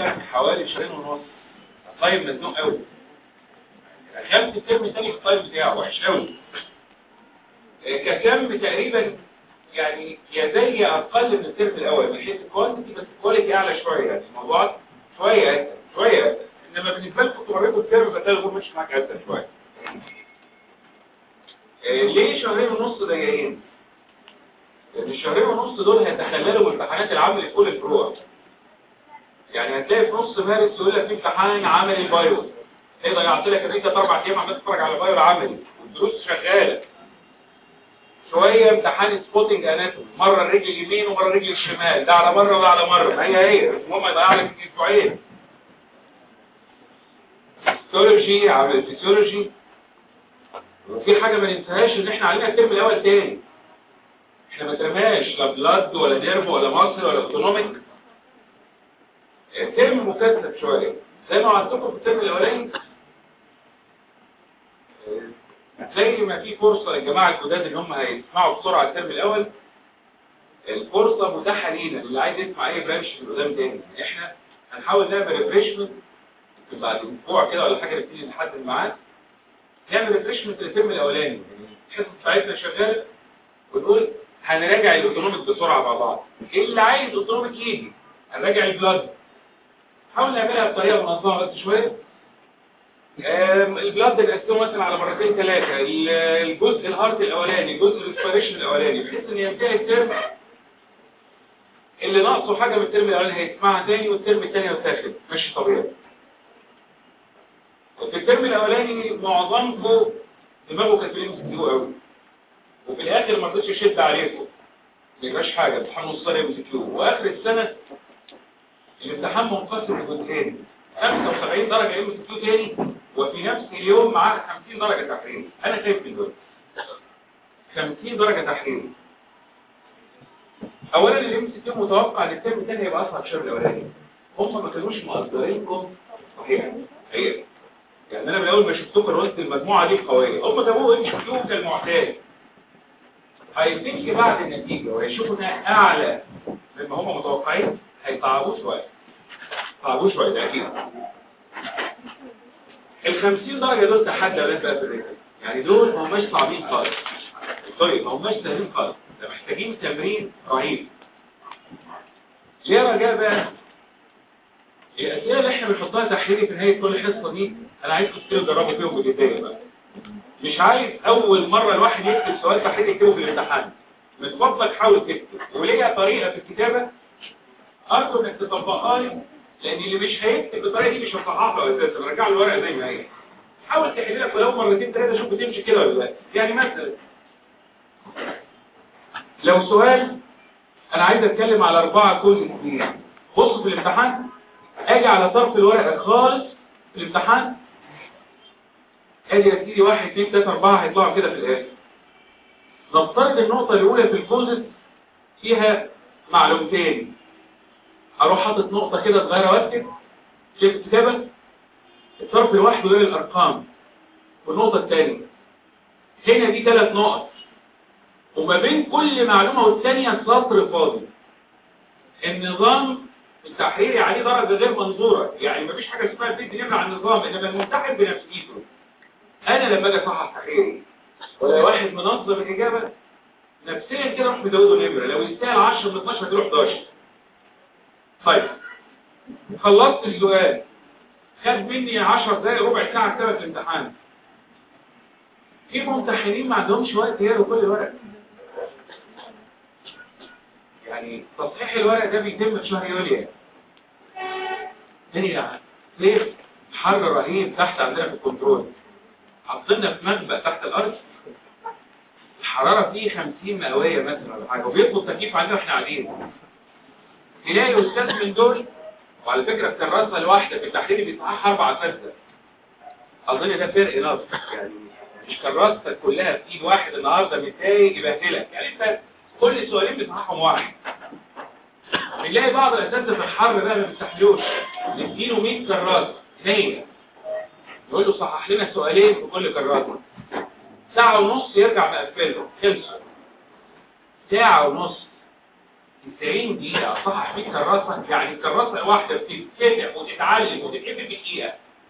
لك حوالي شهرين ونص الطيب مزنوق قوي خمس الترم الثاني في الطيب بتاعه وحش قوي ككم تقريبا يعني يا زي اقل من الترم الاول من حيث الكوانتيتي بس الكواليتي اعلى شويه يعني الموضوع شويه اسهل شويه اسهل انما بالنسبه لكم كنتوا مريتوا الترم فتلاقي الامور مش معاك اسهل شويه آه، ليه شهرين ونص ضيقين؟ لان الشهرين ونص دول هيتخللوا بامتحانات العمل في كل الفروع يعني هتلاقي في نص مارس يقول لك في امتحان عملي بايو ايه ضيعت لك الريكه اربع ايام عمال تتفرج على بايو العملي والدروس شغاله شويه امتحان سبوتنج اناتومي مره الرجل اليمين ومره الرجل الشمال ده على مره وده على مره ما هي هي المهم يضيع لك اسبوعين فيسيولوجي عمل فيسيولوجي وفي حاجه ما ننساهاش ان احنا علينا الترم الاول تاني احنا ما ترماش لا بلاد ولا ديرم ولا مصر ولا اوتونوميك الترم مكثف شويه زي ما وعدتكم في الترم الاولاني زي ما في فرصه للجماعه الجداد ان هم هيسمعوا بسرعه الترم الاول الفرصه متاحه لينا اللي عايز يسمع اي برانش من قدام تاني احنا هنحاول نعمل ريفريشمنت بعد اسبوع كده ولا حاجه نبتدي نحدد معاه نعمل ريفريشمنت للترم الاولاني يعني الحصه بتاعتنا شغاله ونقول هنراجع الاوتونوميك بسرعه مع بعض اللي عايز اوتونوميك يجي هنراجع البلاد حاول نعملها بطريقه منظمه بس شويه آم، البلاد نقسمه مثلا على مرتين ثلاثه ال- الجزء الهارت الاولاني الجزء الريسبيريشن الاولاني بحيث ان ينتهي الترم اللي ناقصه حاجه من الترم الاولاني هيسمعها تاني والترم الثاني هيتاخد ماشي طبيعي في الترم الاولاني معظمكم دماغه كانت بتمسك قوي وفي الاخر ما رضيتش اشد عليكم ما يبقاش حاجه امتحان نص سنه ام كيو واخر السنه الامتحان منقسم لجزئين 75 درجه ام كيو تاني وفي نفس اليوم معاه 50 درجه تحرير انا خايف من دول 50 درجه تحرير اولا الام سي كيو متوقع ان الترم الثاني هيبقى اصعب الشهر الاولاني هم ما كانوش مقدرينكم صحيح هي يعني انا من اول ما شفتكم قلت المجموعه دي قويه هم جابوه ام كيو كالمعتاد هيتنكي بعد النتيجه وهيشوفوا انها اعلى مما هم متوقعين هيصعبوه شويه صعبوه شويه ده اكيد ال 50 درجه دول تحدي اولاد بقى في الريتم يعني دول ما هماش صعبين خالص سوري ما هماش سهلين خالص ده محتاجين تمرين رهيب ليه يا رجاء بقى الاسئله اللي احنا بنحطها تحريري في نهايه كل حصه دي انا عايزكم تجربوا فيهم بجديه بقى مش عايز اول مره الواحد يكتب سؤال تحريري يكتبه في الامتحان من فضلك حاول تكتب وليا طريقه في الكتابه ارجو انك تطبقها لي لان اللي مش هيكتب بالطريقه دي مش هصحح له اساسا رجع له الورقه زي ما هي حاول تحل لك ولو مرتين ثلاثه شوف بتمشي كده ولا لا يعني مثلا لو سؤال انا عايز اتكلم على اربعه كل اثنين بص في الامتحان اجي على طرف الورقه خالص في الامتحان ادي يا سيدي واحد اثنين ثلاثه اربعه هيطلعوا كده في الاخر نفترض النقطه الاولى في الكوزت فيها معلومتين اروح حاطط نقطة كده صغيرة واكتب شايف الكتابة الطرف الواحد يقول الارقام والنقطة الثانية هنا دي ثلاث نقط وما بين كل معلومة والثانية سطر فاضي النظام التحريري عليه درجة غير منظورة يعني مفيش حاجة اسمها بيد نمرة على النظام انما الممتحن بنفسيته انا لما اجي اصحح تحريري ولا واحد منظم الاجابة نفسيا كده اروح مزوده نمرة لو يستاهل 10 من 12 هتروح 11 طيب خلصت السؤال خد مني 10 دقايق ربع ساعة كتابة الامتحان في ممتحنين ما عندهمش وقت يقروا كل ورق يعني تصحيح الورق ده بيتم في شهر يوليو ليه يعني ليه حر رهيب تحت عندنا في الكنترول حطينا في مخبأ تحت الارض الحرارة فيه 50 مئوية مثلا ولا حاجة وبيطلب تكييف عندنا واحنا قاعدين تلاقي استاذ من دول وعلى فكرة الكراسة الواحدة في التحليل بيصححها اربع اساتذه اظن ده فرق نص يعني مش كراستك كلها في ايد واحد النهارده متضايق يبهدلك يعني انت كل سؤالين بيصححهم واحد بنلاقي بعض الاساتذه في الحر بقى ما بيستحملوش نديله 100 كراسه 100 نقول له صحح لنا سؤالين في كل كراسه ساعه ونص يرجع مقفله خلصوا ساعه ونص 90 دقيقة أصحح فيه كراسة يعني كراسة واحدة بتتفتح وتتعلم وتتقفل في دقيقة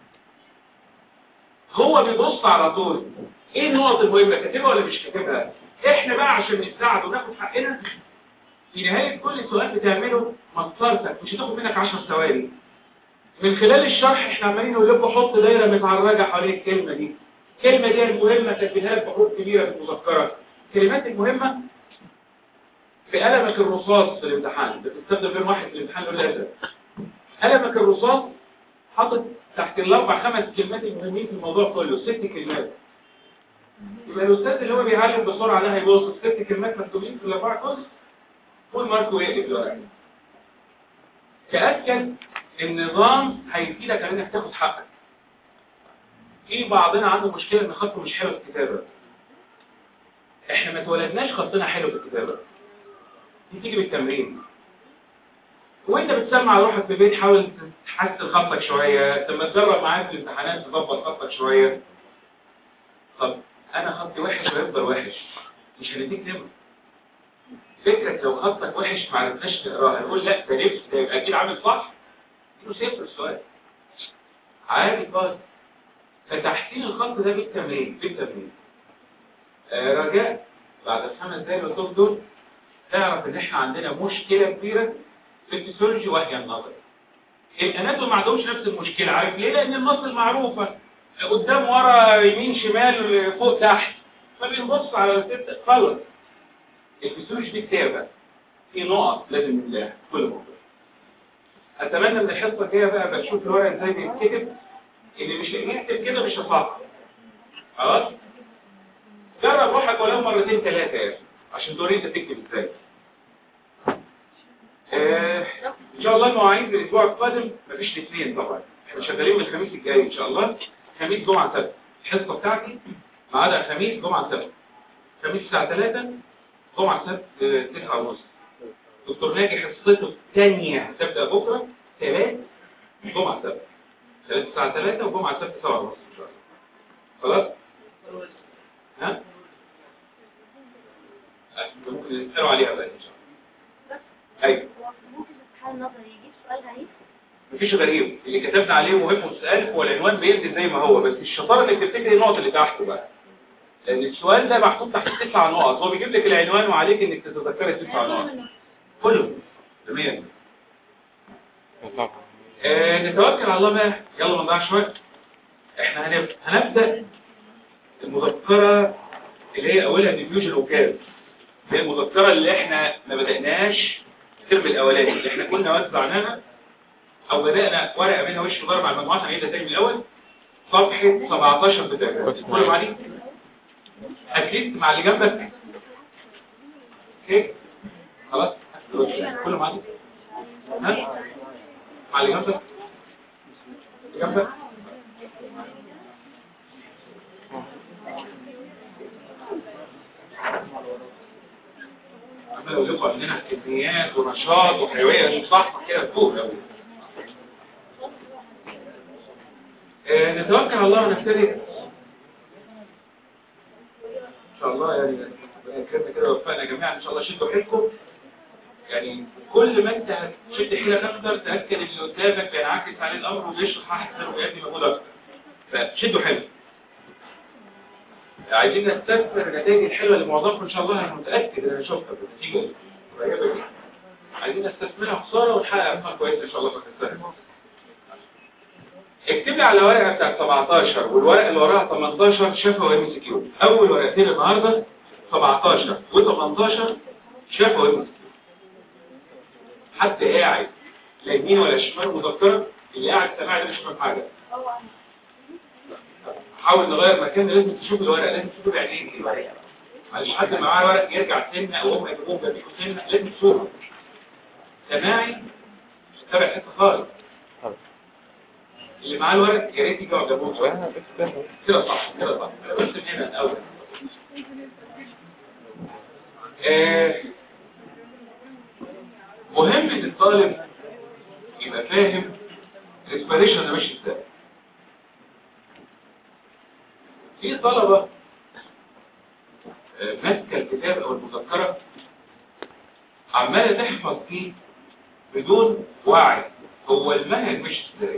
هو بيبص على طول ايه النقط المهمة كاتبها ولا مش كاتبها احنا بقى عشان نساعد وناخد حقنا في نهاية كل سؤال بتعمله مسطرتك مش هتاخد منك 10 ثواني من خلال الشرح احنا عمالين نقول لكم حط دايرة متعرجة حوالين الكلمة دي الكلمة دي المهمة كاتبها لك بحروف كبيرة في المذكرة الكلمات المهمة في قلمك الرصاص في الامتحان بتستخدم غير واحد في الامتحان يقول لازم قلمك الرصاص حاطط تحت الاربع خمس كلمات المهمين في الموضوع كله ست كلمات يبقى الاستاذ اللي هو بيعلم بسرعه ده هيبص ست كلمات مكتوبين في الاربع كورس فول مارك ويقلب دلوقتي تاكد النظام هيفيدك على انك تاخد حقك في بعضنا عنده مشكله ان خطه مش حلو في الكتابه احنا ما اتولدناش خطنا حلو في الكتابه دي تيجي بالتمرين وانت بتسمع روحك في البيت حاول تحسن خطك شويه لما تجرب معايا في الامتحانات تظبط خطك شويه طب انا خطي وحش ويفضل وحش مش هنديك نمر فكرة لو خطك وحش ما عرفناش نقراها نقول لا ده نفس ده يبقى اكيد عامل صح له صفر السؤال عادي خالص فتحسين الخط ده بالتمرين بالتمرين آه رجاء بعد الخمس دقايق اللي قلتهم دول تعرف ان احنا عندنا مشكلة كبيرة في الفسيولوجي وهي النظر الاناتوم ما عندهمش نفس المشكلة عارف ليه لان المصل معروفة قدام ورا يمين شمال فوق تحت فبنبص على الست خلص الفسيولوجي دي كتابة في نقط لازم نملاها كل موضوع اتمنى من الحصة الجاية بقى بشوف الورق ازاي بيتكتب اللي مش يكتب كده مش هصح خلاص جرب روحك ولو مرتين ثلاثة يا عشان توري انت تكتب ازاي آه ان شاء الله المواعيد الاسبوع القادم مفيش الاثنين طبعا احنا شغالين من الخميس الجاي ان شاء الله خميس جمعه سبت الحصه بتاعتي ما عدا خميس جمعه سبت خميس الساعه 3 جمعه سبت 9 ونص دكتور ناجي حصته الثانيه تبدا بكره ثلاث جمعه سبت ثلاث الساعه 3 وجمعه سبت 7 ونص ان شاء الله خلاص ها ممكن نسألوا عليها بقى ان شاء الله ايوه ممكن الامتحان النظري يجيب سؤال غريب مفيش غريب اللي كتبنا عليه مهم وسؤال هو العنوان بينزل زي ما هو بس الشطاره انك تفتكر النقط اللي تحته بقى لان السؤال ده محطوط تحت تسع نقط هو بيجيب لك العنوان وعليك انك تتذكري التسع نقط كله تمام آه نتوكل على الله بقى يلا ما نضيعش وقت احنا هنبدا هنبدا المذكره اللي هي اولها ديفيوجن وكاد هي المذكره اللي احنا ما بدأناش الترم الاولاني اللي احنا كنا وزعناها او بدأنا ورقه منها وش ضرب على المجموعات هنعيدها الترم الاول صفحه 17 بتاعتها كله معاك اكيد مع اللي جنبك اوكي خلاص كله معاك ها مع اللي جنبك اللي جنبك عمال اقول لكم عندنا كميات ونشاط وحيويه مش صح كده فوق قوي آه نتوكل على الله ونبتدي ان شاء الله يعني ربنا يكرمنا كده ويوفقنا جميعا ان شاء الله شدوا حيلكم يعني كل ما انت هتشد حيلك اكتر تاكد ان اللي قدامك بينعكس عليه الامر وبيشرح احسن وبيأدي مجهود اكتر فشدوا حيلكم عايزين نستثمر النتائج الحلوه اللي معظمكم ان شاء الله انا متاكد ان انا اشوفها بالنتيجه القريبه دي عايزين نستثمرها خساره ونحقق ارقام كويسه ان شاء الله في السنه اكتب لي على الورقه بتاعت 17 والورقه اللي وراها 18 شفا وام سي كيو اول ورقتين النهارده 17 و18 شفا وام سي كيو حد قاعد لا يمين ولا شمال مذكره اللي قاعد سامع ده مش فاهم حاجه حاول نغير مكان لازم تشوف الورق لازم تشوف بعينين الورق معلش حد معاه ورق يرجع سنه او هم يجيبوهم جنبيكوا سنه لازم تشوفه سماعي مش تابع حته خالص اللي معاه الورق يا ريت يجي جنبهم شويه كده صح كده صح بس من هنا الاول آه مهم ان الطالب يبقى فاهم الاسبريشن ده ماشي ازاي في طلبة ماسكة الكتاب او المذكرة وعمالة تحفظ فيه بدون وعي هو المنهج مش ازاي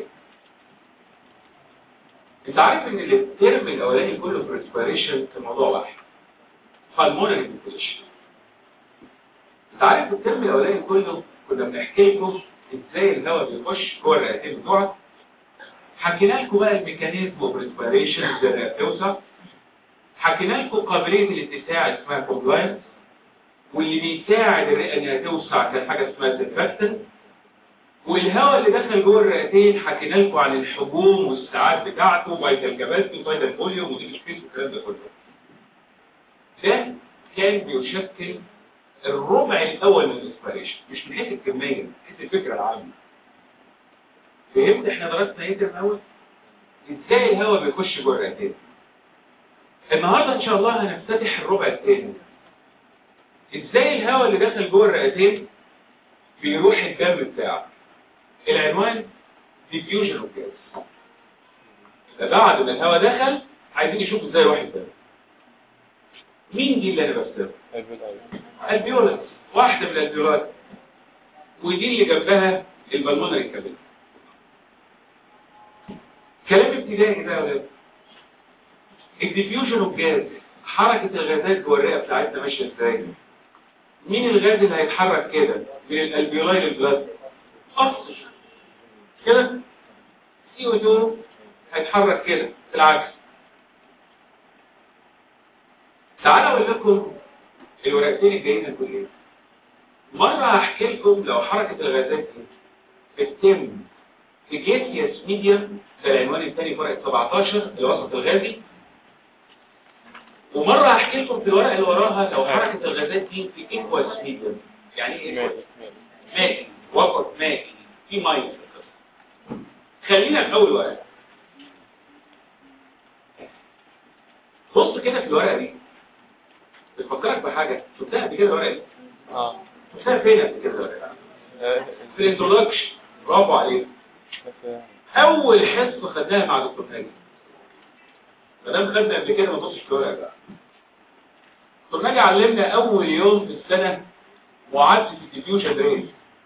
انت عارف ان الترم الاولاني كله بريسبيريشن في موضوع واحد pulmonary ventilation انت عارف الترم الاولاني كله كنا بنحكي لكم ازاي الهواء بيخش جوه الرئتين بتوعك حكينا لكم بقى الميكانيزم والريسبيريشن ازاي الرئه بتوسع حكينا لكم قابليه الاتساع اسمها كومبلاينس واللي بيساعد الرئه انها توسع كان حاجه اسمها سيرفاكتنت والهواء اللي دخل جوه الرئتين حكينا لكم عن الحجوم والساعات بتاعته فايتال كاباسيتي وفايتال فوليوم ودي سبيس والكلام ده كله ده كان بيشكل الربع الاول من الاسبريشن مش من حيث الكميه من حيث الفكره العامه فهمت احنا درسنا ايه ده الاول ازاي الهواء بيخش جوه الرئتين النهارده ان شاء الله هنفتتح الربع الثاني ازاي الهواء اللي دخل جوه الرئتين بيروح الدم بتاعه العنوان ديفيوجن اوف جاز بعد ما الهواء دخل عايزين نشوف ازاي يروح الدم مين دي اللي انا بستخدمها البيولات واحدة من البيولات ودي اللي جنبها البلمونري كابل كلام ابتدائي ده يا ولاد الديفيوجن اوف جاز حركة الغازات جوه الرئة بتاعتنا ماشية ازاي مين الغاز اللي هيتحرك كده من الالبيولاي للبلاد اكسجين كده سي او 2 هيتحرك كده بالعكس تعالوا اقول لكم الورقتين الجايين هتقول ايه مرة هحكي لكم لو حركة الغازات دي بتتم في جيسيوس ميديم ده العنوان الثاني في ورقة 17 الوسط الغازي ومرة هحكي لكم في الورقة اللي وراها لو حركة الغازات دي في ايكواس ميديم يعني ايه ايكواس؟ مائي وسط مائي في ميه خلينا في اول ورقة بص كده في الورقة دي بتفكرك بحاجة شفتها قبل كده الورقة دي اه شفتها فين قبل كده الورقة آه، في الانترودكشن برافو عليك بس- اول حصة خدناها مع دكتور ناجي مادام خدنا قبل كده ما تبصش في الورقة بقى دكتور ناجي علمنا اول يوم في السنة معادلة الديفيوجن ريت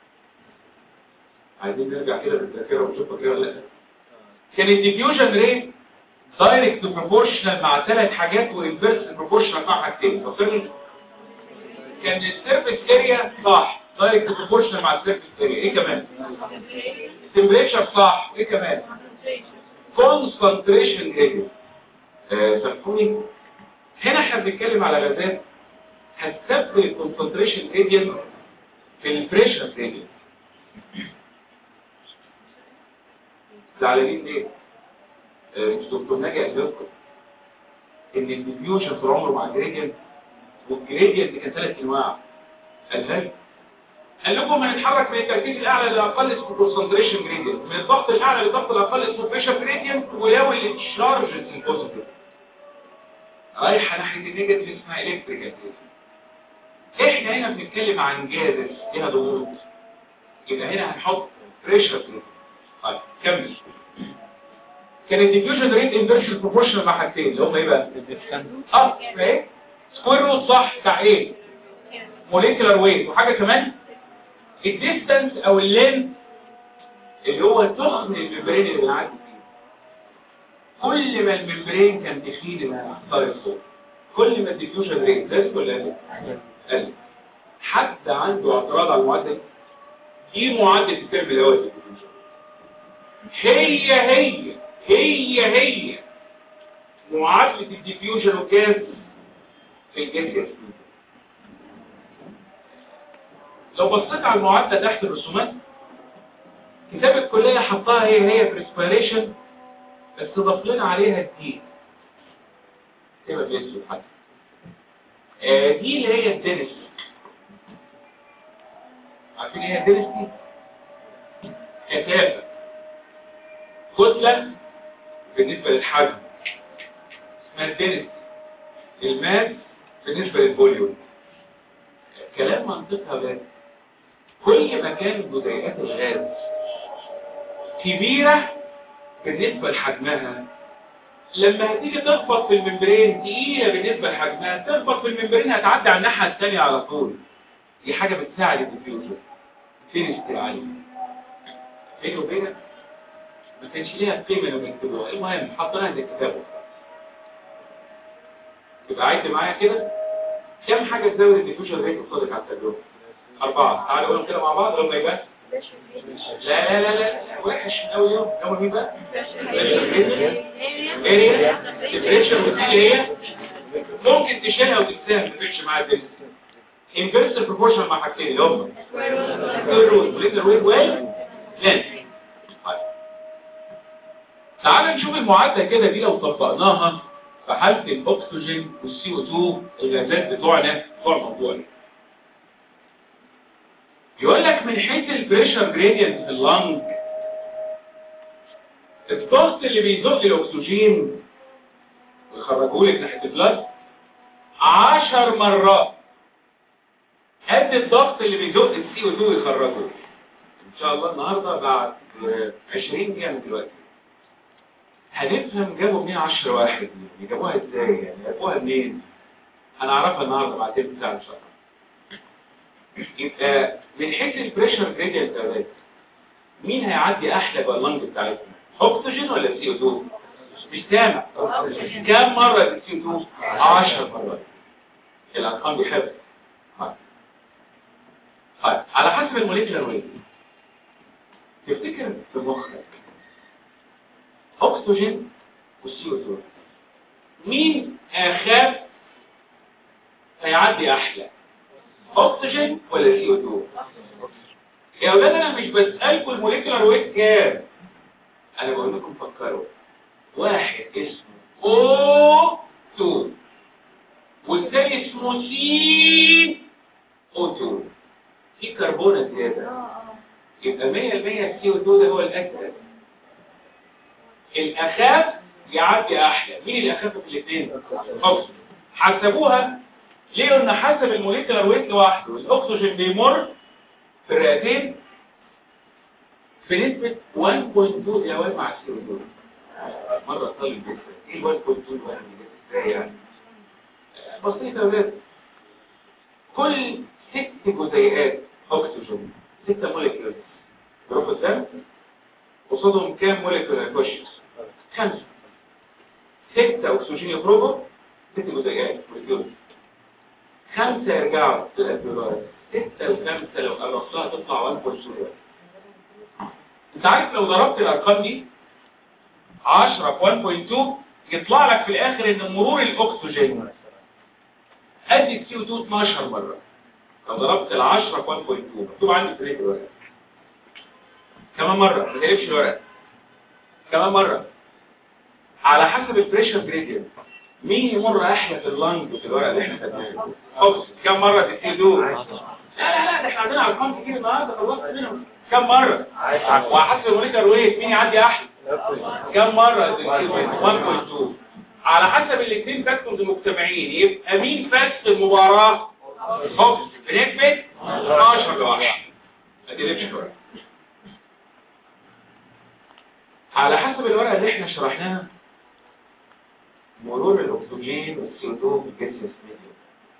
عايزين نرجع كده بالذاكرة ونشوف فاكرها ولا لا كان الديفيوجن ريت دايركت بروبورشنال مع ثلاث حاجات وانفيرس بروبورشنال مع حاجتين فاكرني كان السيرفيس اريا صح دايركت بروبورشنال مع السيرفيس اريا ايه كمان التمبريتشر صح ايه كمان كونسنتريشن اريا سامحوني هنا احنا بنتكلم على غازات هتستبدل الكونسنتريشن اريا في البريشر اريا زعلانين ليه؟ آه، مش دكتور ناجي قال لكم ان الديفيوجن طول عمره مع الجريدينت والجريدينت كان ثلاث انواع قال لك قال لكم هنتحرك من التركيز الاعلى للاقل اسمه كونسنتريشن جريدينت من الضغط الاعلى للضغط الاقل اسمه بريشر جريدينت ولو التشارجز البوزيتيف رايحه ناحيه النيجاتيف اسمها الكتريكال احنا هنا بنتكلم عن جازس ليها ضغوط يبقى هنا هنحط بريشر جريدينت طيب كمل كان الديفيوجن ريت انفيرشن بروبورشنال مع حاجتين اللي هم ايه بقى الديستانس اه ايه سكوير روت صح بتاع ايه موليكولار ويت وحاجه كمان الديستانس او اللين اللي هو تخن الممبرين اللي بنعدي فيه كل ما الممبرين كان تخين انها تختار الصوت كل ما الديفيوجن ريت زاد ولا قل قل حد عنده اعتراض على المعدل دي معدل الترم الاول في الديفيوجن هي هي هي هي معادلة الديفيوجن والجاز في الجاز لو بصيت على المعادلة تحت الرسومات كتاب الكلية حطها هي هي بريسبيريشن بس ضاف لنا عليها الدي تبقى بيسود حتى آه دي اللي هي الدنس عارفين ايه الدنس دي؟ كثافة كتلة بالنسبة للحجم اسمها الدنس الماس بالنسبة للفوليوم كلام منطقها بس كل ما كانت جزيئات الغاز كبيرة بالنسبة لحجمها لما هتيجي تخبط في الممبرين تقيلة بالنسبة لحجمها تخبط في الممبرين هتعدي على الناحية الثانية على طول دي حاجة بتساعد الديفيوجن فين استرعالي بينه وبينك ما كانش ليها قيمة لو بيكتبوها المهم حطيناها زي الكتاب وخلاص. يبقى عد معايا كده كم حاجة تزود الديفيوجن ريت قصادك على التجربة أربعة تعالوا نقولهم كده مع بعض لما يبقى لا لا لا لا وحش من أول يوم أول مين بقى؟ اريا ديفريشن ودي اللي هي ممكن تشيلها وتنساها ما تفرقش معاها الدنيا انفيرس بروبورشن مع حاجتين اللي هم الروت وليتر ويت ويل لينث تعال نشوف المعادله كده دي لو طبقناها في حاله الاكسجين والسي او 2 الغازات بتوعنا بتوع الموضوع ده يقول لك من حيث البريشر جريدينت في اللنج الضغط اللي بيزق الاكسجين ويخرجه لك ناحيه البلاد 10 مرات قد الضغط اللي بيزق السي او 2 ويخرجه ان شاء الله النهارده بعد 20 دقيقه من دلوقتي هنفهم جابوا منين 10 واحد دي جابوها ازاي يعني جابوها منين هنعرفها النهارده بعد تلت ساعه ان شاء الله يبقى من حيث البريشر جريدينت يا ولاد مين هيعدي احلى جوه اللنج بتاعتنا اكسجين ولا سي او 2 مش سامع كم مره السي او 2 10 مرات الارقام دي حفظ طيب. طيب على حسب الموليكولر ويت تفتكر في مخك اكسجين والسي او 2 مين اخاف هيعدي احلى اكسجين ولا سي او 2 يا اولاد انا مش بسالكم الموليكولر ويت كام انا بقول لكم فكروا واحد اسمه او 2 والثاني اسمه سي او 2 في كربون زياده يبقى 100% السي او 2 ده هو الاكثر الاخاف يعدي احلى مين الاخف في الاثنين اكسجين حسبوها ليه ان حسب الموليكولر ويت لوحده الاكسجين بيمر في الرئتين في نسبة 1.2 يا واد مع السي او 2 مرة طالب جدا ايه ال 1.2 الواحد ازاي يعني بسيطة يا ولاد كل ست جزيئات اكسجين ستة موليكولر يروحوا الدم قصادهم كام موليكولر يخش خمسة ستة اكسجين يخرجوا ست جزيئات موليكولر خمسة يرجعوا للألفيولار ستة وخمسة لو قربتها تطلع 1.2 انت عارف لو ضربت الأرقام دي 10 في 1.2 يطلع لك في الآخر ان مرور الأكسجين قد السي او 2 12 مرة لو ضربت ال 10 في 1.2 مكتوب عندي في الورقة كمان مرة ما تقلبش الورقة كمان مرة على حسب البريشر جريدينت مين يمر احلى في اللنج في الورقه اللي احنا خدناها اوكس كم مره تسيب دول لا لا لا ده احنا عندنا ارقام كتير النهارده خلصت منهم كم مره وحسب المونيتور ويت مين يعدي احلى كم مره 1.2 على حسب الاثنين فاكتورز مجتمعين يبقى مين فاز في المباراه اوكس بنسبه 12 لواحد ما تقلبش الورقه على حسب الورقه اللي احنا شرحناها مرور الاكسجين والسي او 2 في الجسم ميديوم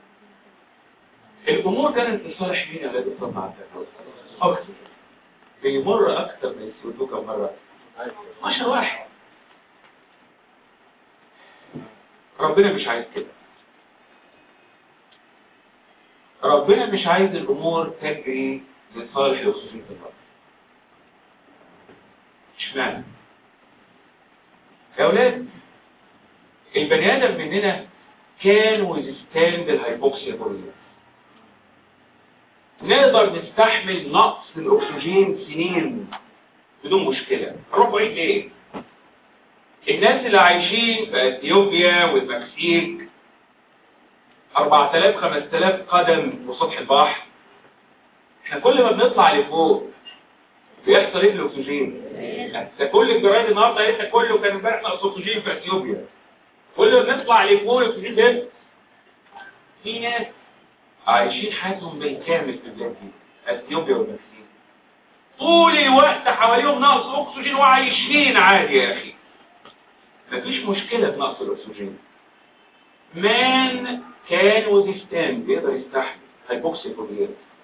الامور كانت لصالح مين الذي صنع التجربه اكسجين بيمر اكثر من السي او 2 كم مره 12 واحد ربنا مش عايز كده ربنا مش عايز الامور تجري لصالح الاكسجين في الارض اشمعنى يا اولاد البني ادم مننا كان ويستاند الهايبوكسيا كلها نقدر نستحمل نقص الاكسجين سنين بدون مشكلة نروح بعيد ليه الناس اللي عايشين في اثيوبيا والمكسيك 4000 5000 قدم وسطح البحر احنا كل ما بنطلع لفوق بيحصل ايه في الاكسجين ده كل الجرايد النهارده قالت كله كان امبارح نقص اكسجين في اثيوبيا كل ما بنطلع لفوق الاكسجين ده في ناس عايشين حياتهم بالكامل في البلاد دي اثيوبيا والمكسيك طول الوقت حواليهم نقص اكسجين وعايشين عادي يا اخي مفيش مشكلة في نقص الاكسجين مان كان وزيستان بيقدر يستحمل هايبوكسيا كليات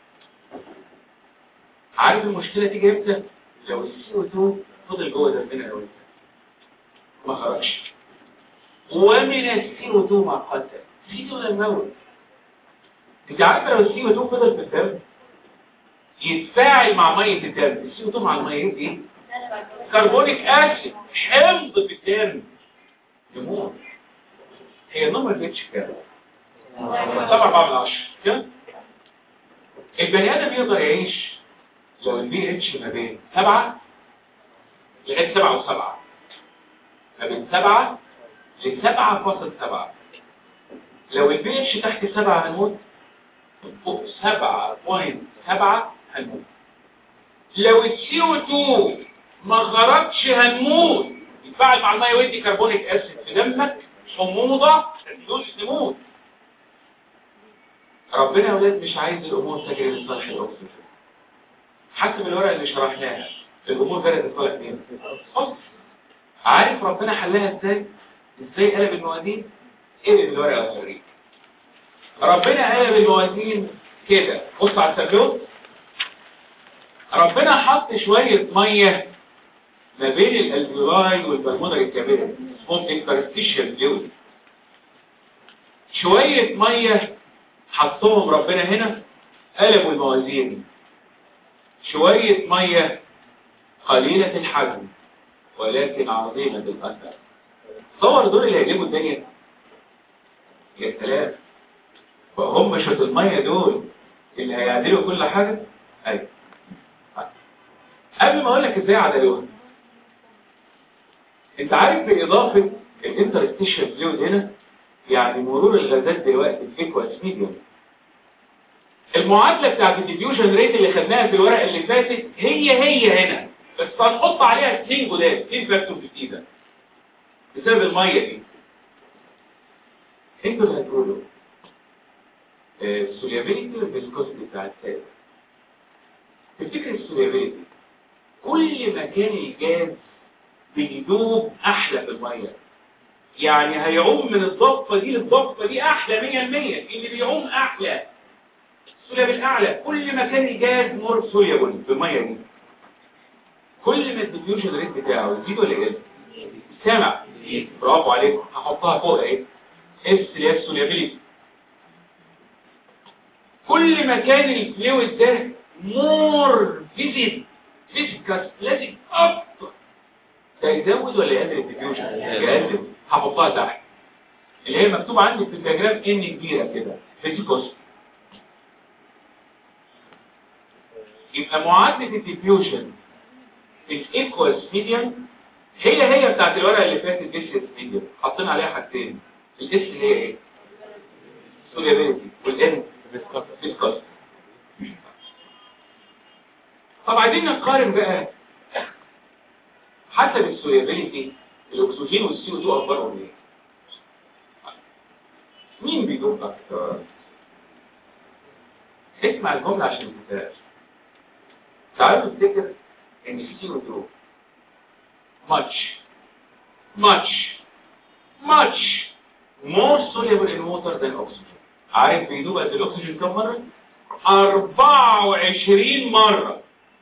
عارف المشكله تيجي امتى لو السي او 2 فضل جوه دمنا لو انت ما خرجش ومن السي او 2 ما قتل في دون الموت انت عارف لو السي او 2 فضل في الدم يتفاعل مع ميه الدم السي او 2 مع الميه دي كربونيك اسيد حمض في الدم يموت هي نمر بيتش كام سبعة أربعة من عشرة كده البني آدم يقدر يعيش لو البي اتش ما بين سبعة لغاية سبعة وسبعة ما بين سبعة لسبعة فاصل سبعة لو البي اتش تحت سبعة هنموت فوق سبعة بوينت سبعة هنموت لو السي او 2 ما خرجش هنموت يتفاعل مع الميه ويدي كربونيك اسيد في دمك حموضه تدوس نموت ربنا يا اولاد مش عايز الامور تجري لصالح الاكسجين حسب الورقه اللي شرحناها الامور بدات لصالح مين بص عارف ربنا حلها ازاي ازاي قلب الموازين قلب الورقه اوريك ربنا قلب الموازين كده بص على التابلو ربنا حط شويه ميه ما بين الالفيولاي والبلمونري الكبيرة اسمهم انترستيشال فلويد شوية مية حطهم ربنا هنا قلبوا الموازين شوية مية قليلة الحجم ولكن عظيمة الأثر تصور دول اللي هيجيبوا الدنيا يا سلام فهم شوية المية دول اللي هيعدلوا كل حاجة أيوة قبل ما أقول لك إزاي عدلوها انت عارف باضافه الانترستيشن فلويد هنا يعني مرور الغازات دلوقتي في اكواس ميديوم المعادله بتاعت الديفيوجن ريت اللي خدناها في الورقه اللي فاتت هي هي هنا بس هنحط عليها اثنين جداد اثنين فاكتور جديده بسبب الميه دي انتوا اللي هتقولوا السوليابيليتي والفيسكوستي بتاع السائل تفتكر السوليابيليتي كل ما كان الجاز بيدوب احلى في الميه يعني هيعوم من الضفه دي للضفه دي احلى 100% اللي بيعوم احلى سوليبل الاعلى كل ما كان الجاز مور سوليبل في الميه دي كل ما الديفيوجن ريت بتاعه يزيد ولا يقل سامع برافو عليكم هحطها فوق اهي اس اللي هي السوليبيليتي كل ما كان الفلويد ده مور فيزيد فيزيكاس لازم اكتر ده يزود ولا يقلل الديفيوجن يقلل هحطها تحت اللي هي مكتوب عندي في الدياجرام ان كبيره كده فيزيكوس يبقى معادله الديفيوجن الايكوالز ميديان هي هي بتاعت الورقه اللي فاتت اس ميديان حاطين عليها حاجتين الاس اللي هي ايه سوليابيلتي والان فيسكوس طب عايزين نقارن بقى حسب السوليابيلتي الاكسجين والسي او 2 اخبارهم ايه مين بيدوم اكتر اسمع الجمله عشان ما تنساهاش تعالوا نفتكر ان السي او 2 much much much more soluble in water than oxygen عارف بيدوب قد الاكسجين كم مره 24 مره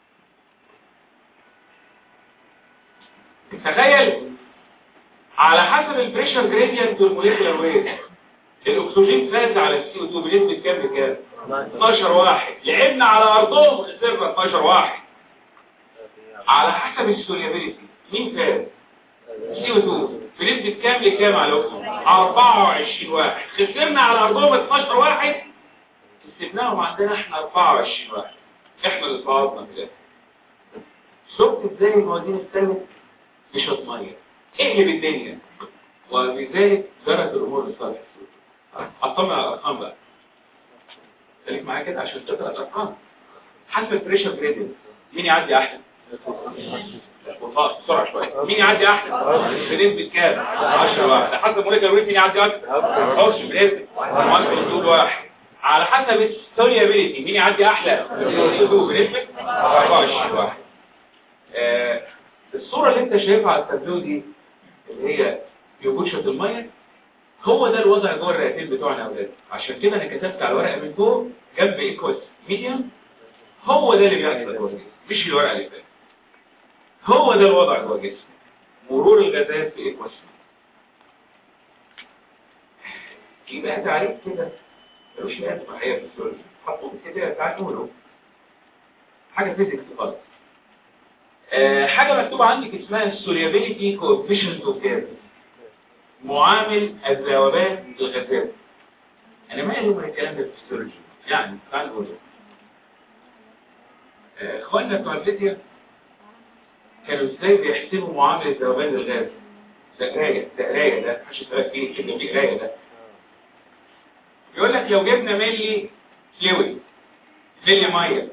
تخيل على حسب البريشر جريدينت والموليكولار ويت الاكسجين فاز على السي او 2 بنسبه كام بكام 12 واحد لعبنا على ارضهم خسرنا 12 واحد على حسب السوليابيلتي مين فاز سي او 2 بنسبه كام لكام على الاكسجين 24 واحد خسرنا على ارضهم 12 واحد كسبناهم عندنا احنا 24 واحد احنا اللي صعدنا في الاخر شفت ازاي الموازين الثالث بشوط ميه اقلب الدنيا وبذلك جرت الامور لصالح السوق اطمن على الارقام بقى خليك معايا كده عشان تقرا الارقام حسب البريشر جريدنج مين يعدي احسن بسرعه شويه مين يعدي احسن بنسبه كام 10 واحد حسب موليكولر ويت مين يعدي اكتر اوش بنسبه معدل حدود واحد على حسب السوليابيلتي مين يعدي احلى بنسبه 24 واحد آه الصورة اللي انت شايفها على التابلو دي اللي هي يوجوشة المية هو ده الوضع جوه الرئتين بتوعنا يا اولاد عشان كده انا كتبت على الورقة من فوق جنب ايكوس ميديوم هو ده اللي بيحصل جوه الجسم مش الورقه اللي فاتت هو ده الوضع جوه الجسم مرور الغازات في ايكوسفير يبقى تعريف كده ملوش لازمه الحقيقه في السؤال حطوا كده تعال نقوله حاجه فيزيكس خالص آه حاجه مكتوبه عندك اسمها السوليابيليتي كوفيشنت اوف جاز معامل الذوبان الغازات انا ما من الكلام ده في الفسيولوجي يعني تعال نقوله آه، اخواننا بتوع الفيزياء كانوا ازاي بيحسبوا معامله ذوبان الغاز ده قرايه ده قرايه ده محدش يسالك فيه الكلمه دي قرايه ده يقول لك لو جبنا ملي فلويد ملي ميه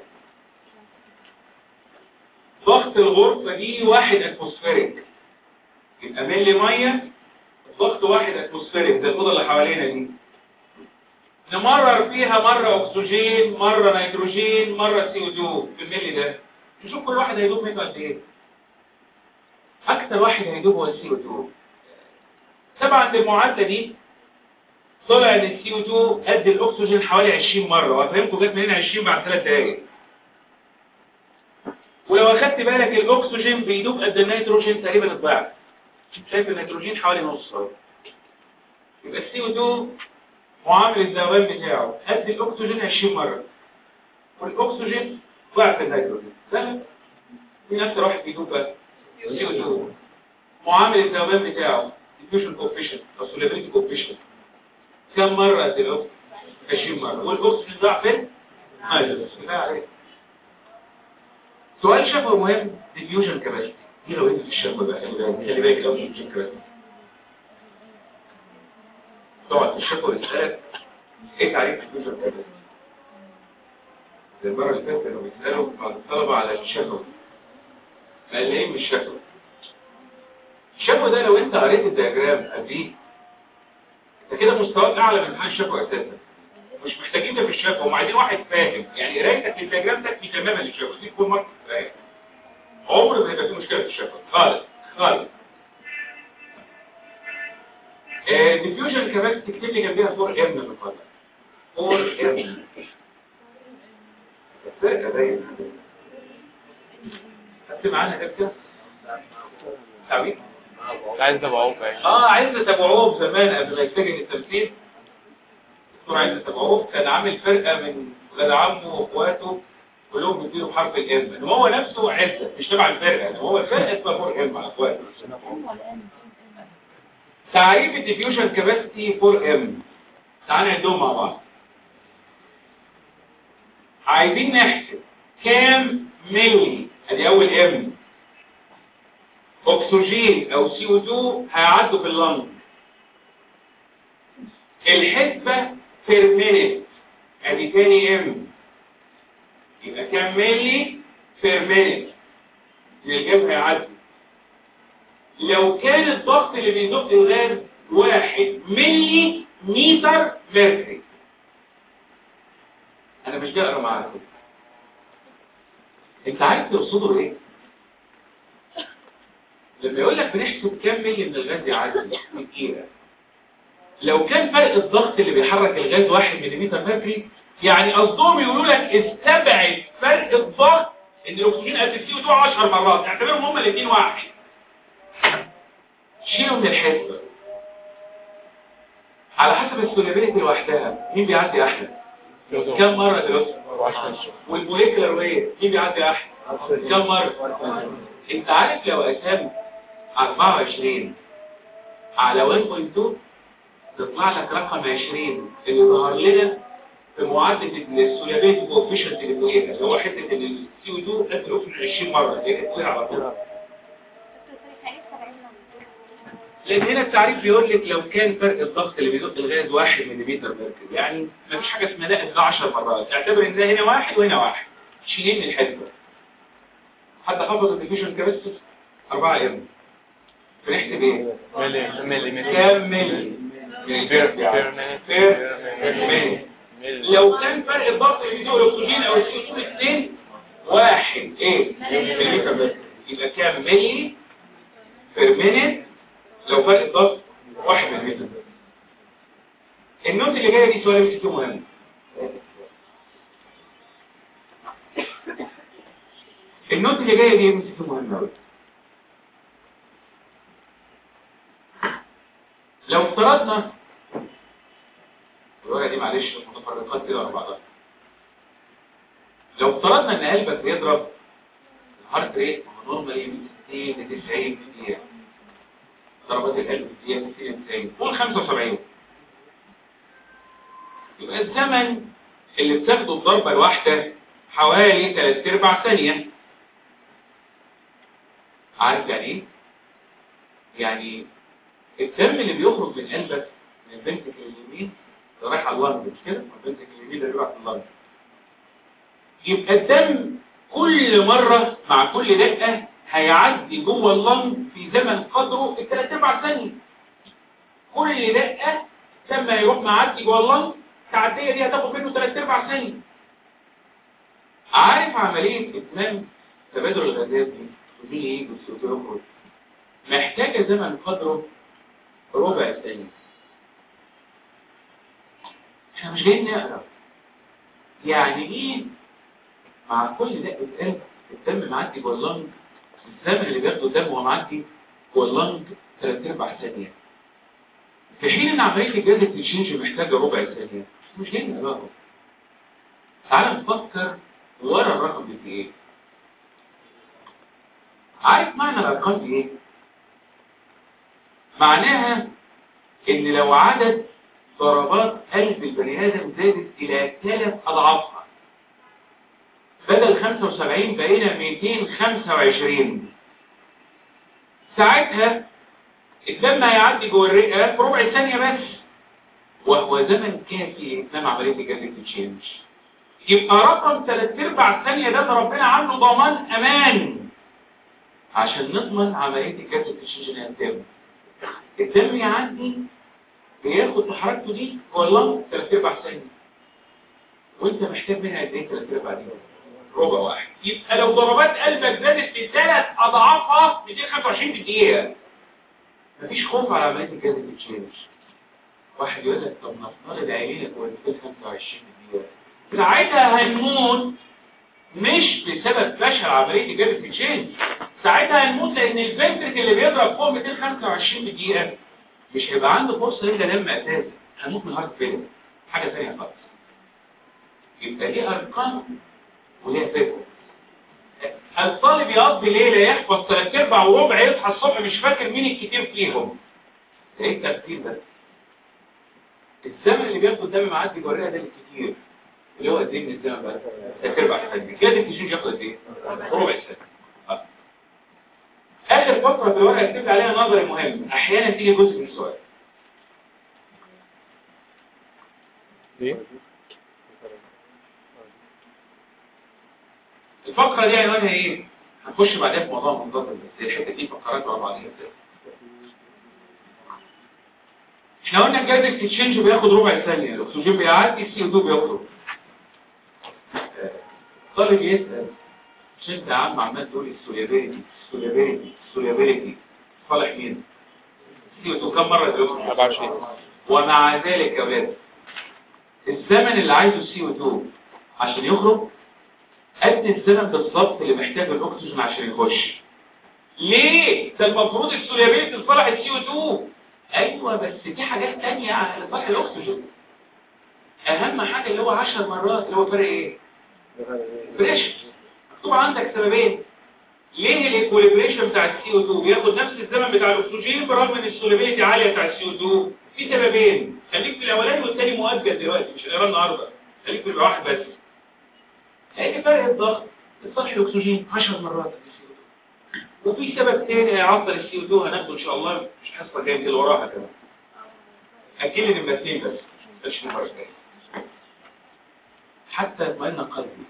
ضغط الغرفه دي واحد اتموسفيريك يبقى ملي ميه ضغط واحد اتموسفيريك زي الاوضه اللي حوالينا دي نمرر فيها مرة أكسجين مرة نيتروجين مرة سي او 2 في الملي ده نشوف كل واحد هيدوب منه قد إيه أكثر واحد هيدوب هو السي او 2 طبعا بالمعادلة دي طلع ان السي او 2 قد الأكسجين حوالي 20 مرة وهفهمكم جت منين 20 بعد 3 دقايق ولو أخدت بالك الأكسجين بيدوب قد النيتروجين تقريبا الضعف شايف النيتروجين حوالي نص أهو. يبقى السي او 2 معامل الذوبان بتاعه قد الاكسجين 20 مرة والاكسجين ضعف النيتروجين سهل في نفس واحد بيدوب بقى سي او 2 معامل الذوبان بتاعه diffusion coefficient او solubility coefficient كم مرة قد الاكسجين 20 مرة والاكسجين ضعف النيتروجين كفايه عليك سؤال شفوي مهم diffusion capacity دي لو انت في الشفوي بقى خلي بالك لو diffusion capacity تقعد تشوفه وتسألك ايه تعريف الفيوجن كاباسيتي زي المرة اللي فاتت كانوا بيسألوا بعض الطلبة على الشفوي قال لي ايه مش شفوي الشفوي ده لو انت قريت الدياجرام قبليه انت كده مستواك اعلى من امتحان الشفوي اساسا مش محتاجين ده في الشفوي هم عايزين واحد فاهم يعني قرايتك للدياجرام تكفي تماما للشفوي دي تكون ماركت كفايه عمر ما هيبقى في مشكله في الشفوي خالص خالص ديفيوجن كمان تكتب لي جنبيها 4 ام من فضلك 4 ام الفرقه باين خدت معانا ابدا تعويض عايز تبعوه باين اه عايز تبعوه زمان قبل ما يتجه التمثيل دكتور عايز تبعوه كان عامل فرقه من ولاد عمه واخواته كلهم بيديروا بحرف الام ان هو نفسه عزه مش تبع الفرقه يعني هو الفرقه اسمها 4 ام على اخواته تعريف الديفيوجن كاباسيتي 4 ام تعالى نعدهم مع بعض عايزين نحسب كام ملي ادي اول ام اكسجين او سي او 2 هيعدوا في اللنج الحسبة بير مينيت ادي تاني ام يبقى كام ملي بير مينيت الجيم هيعدي لو كان الضغط اللي بيزق الغاز واحد ملي متر ميركوري انا مش جاي اقرا معاكم انت عارف تقصده ايه لما يقول لك بنحسب كام ملي من الغاز يعدي كتيرة لو كان فرق الضغط اللي بيحرك الغاز واحد مليمتر ميركوري يعني قصدهم يقولوا لك استبعد فرق الضغط ان الاكسجين قد السي او 2 10 مرات اعتبرهم هما الاثنين واحد شيلوا من الحسبة على حسب السوليبيليتي لوحدها مين بيعدي احلى كم مرة دلوقتي والموليكولار ويت مين بيعدي احلى كم مرة انت عارف لو قسم 24 على 1.2 تطلع لك رقم 20 اللي ظهر لنا في معادله السوليبيليتي كوفيشنت اللي فوقيها اللي هو حته ان السي او 2 قد الاكسجين 20 مره اللي هي كانت على طول لان هنا التعريف بيقول لك لو كان فرق الضغط اللي بيزق الغاز 1 ملم مركز يعني ما فيش حاجه اسمها نقص 10 مرات اعتبر ان ده هنا واحد وهنا واحد شيلين من الحسبه حد حفظ الديفيوجن كاباسيتي 4 ام بنحسب ايه ملي ملي كام ملي بير بير مينيت بير ملي لو كان فرق الضغط اللي بيزق الاكسجين او السي 2 2 واحد ايه مليمتر مركز يبقى كام ملي بير مينيت لو فرق الضغط واحد من متر النوت اللي جايه دي سؤال مش مهم النوت اللي جايه دي ام سي كيو مهمه قوي لو افترضنا الورقه دي معلش متفرقات كده ورا بعضها لو افترضنا ان قلبك بيضرب الهارت ريت نورمالي من 60 ل 90 في الدقيقه ضربات القلب في الدقيقه 60 ل 90 قول 75 يبقى الزمن اللي بتاخده الضربه الواحده حوالي 3 ارباع ثانيه عارف يعني ايه؟ يعني الدم اللي بيخرج من قلبك من البنتك اليمين ده رايح على اللنج مش كده؟ البنتك اليمين ده بيبعت اللنج يبقى الدم كل مرة مع كل دقة هيعدي جوه اللنج في زمن قدره الثلاث ارباع ثانية كل دقة دم هيروح معدي جوه اللنج التعدية دي هتاخد منه ثلاث ارباع ثانية عارف عملية اتمام تبادل الغازات دي ودي ايه والسوتوكروت محتاجة زمن قدره ربع ثانية احنا مش جايين نقرا يعني ايه مع كل دقة قلب الدم معدي جوه اللنج الزمن اللي بياخده الدم وهو معدي جوه اللنج ثلاث ارباع ثانية في حين ان عملية الجهاز التنشينج محتاجة ربع ثانية مش جايين نقرا تعال نفكر ورا الرقم ده ايه عارف معنى الارقام دي ايه معناها ان لو عدد ضربات قلب البني ادم زادت الى ثلاث اضعافها بدل 75 بقينا 225 ساعتها الدم هيعدي جوه الرئه في ربع ثانيه بس وهو زمن كافي لاتمام عمليه الجلد تشينج يبقى رقم ثلاث ارباع ثانيه ده ربنا عنده ضمان امان عشان نضمن عمليه الجلد تشينج انها تتم الدم يعدي بياخد بحركته دي جوه اللنج ثلاث ارباع ثانيه وانت محتاج منها قد ايه ثلاث ارباع دي ربع واحد يبقى لو ضربات قلبك زادت بثلاث اضعافها 225 في الدقيقه مفيش خوف على عمليه الجهاز التشينج واحد يقول لك طب نفترض عينينا جوه 225 في الدقيقه ساعتها هنموت مش بسبب فشل عمليه الجهاز التشينج ساعتها هنموت لان الفنترك اللي بيضرب فوق 225 في الدقيقه مش هيبقى عنده فرصه يملى دم اساسا هنموت من هارت فيلر حاجه ثانيه خالص يبقى دي ارقام وليها فكرة الطالب يقضي ليلة يحفظ ثلاث ارباع وربع يصحى الصبح مش فاكر مين الكتير فيهم ده ايه التفكير ده الزمن اللي بياخد الدم معدي جوه الرئه ده الكتير اللي هو قد ايه من الزمن بقى ثلاث ارباع ثانيه كده التشينج ياخد قد ايه ربع سنه اخر فتره في الورقه اكتب عليها نظري مهم احيانا تيجي جزء من السؤال ايه الفقرة دي عنوانها ايه؟ هنخش بعدها في موضوع منتظر بس الحتة دي فقرات ورا بعضيها كده. احنا قلنا الجاز اكستشينج بياخد ربع ثانية الاكسجين بيعدي السي او 2 بيخرج. آه، طالب يسأل مش انت يا عم عمال تقول السوليابيلتي السوليابيلتي السوليابيلتي صالح مين؟ السي او 2 كم مرة بيخرج؟ 24 ومع ذلك يا ولاد الزمن اللي عايزه السي او 2 عشان يخرج قد الزمن بالظبط اللي محتاجه الاكسجين عشان يخش ليه ده المفروض السوليابيلتي لصالح السي او 2 ايوه بس في حاجات تانية لصالح الاكسجين اهم حاجه اللي هو 10 مرات اللي هو فرق ايه بريشر مكتوب عندك سببين ليه الايكوليبريشن بتاع السي او 2 بياخد نفس الزمن بتاع الاكسجين برغم ان السوليبيليتي عاليه بتاع السي او 2 في سببين خليك في الاولاني والثاني مؤجل دلوقتي مش هنقرا النهارده خليك في الواحد بس لان فرق الضغط لصالح الاكسجين 10 مرات وفي سبب تاني هيعطل السي او 2 هناخده ان شاء الله مش حصه جايه اللي وراها كمان اكيد نبقى اثنين بس مش المره الجايه حتى اطمئن قلبي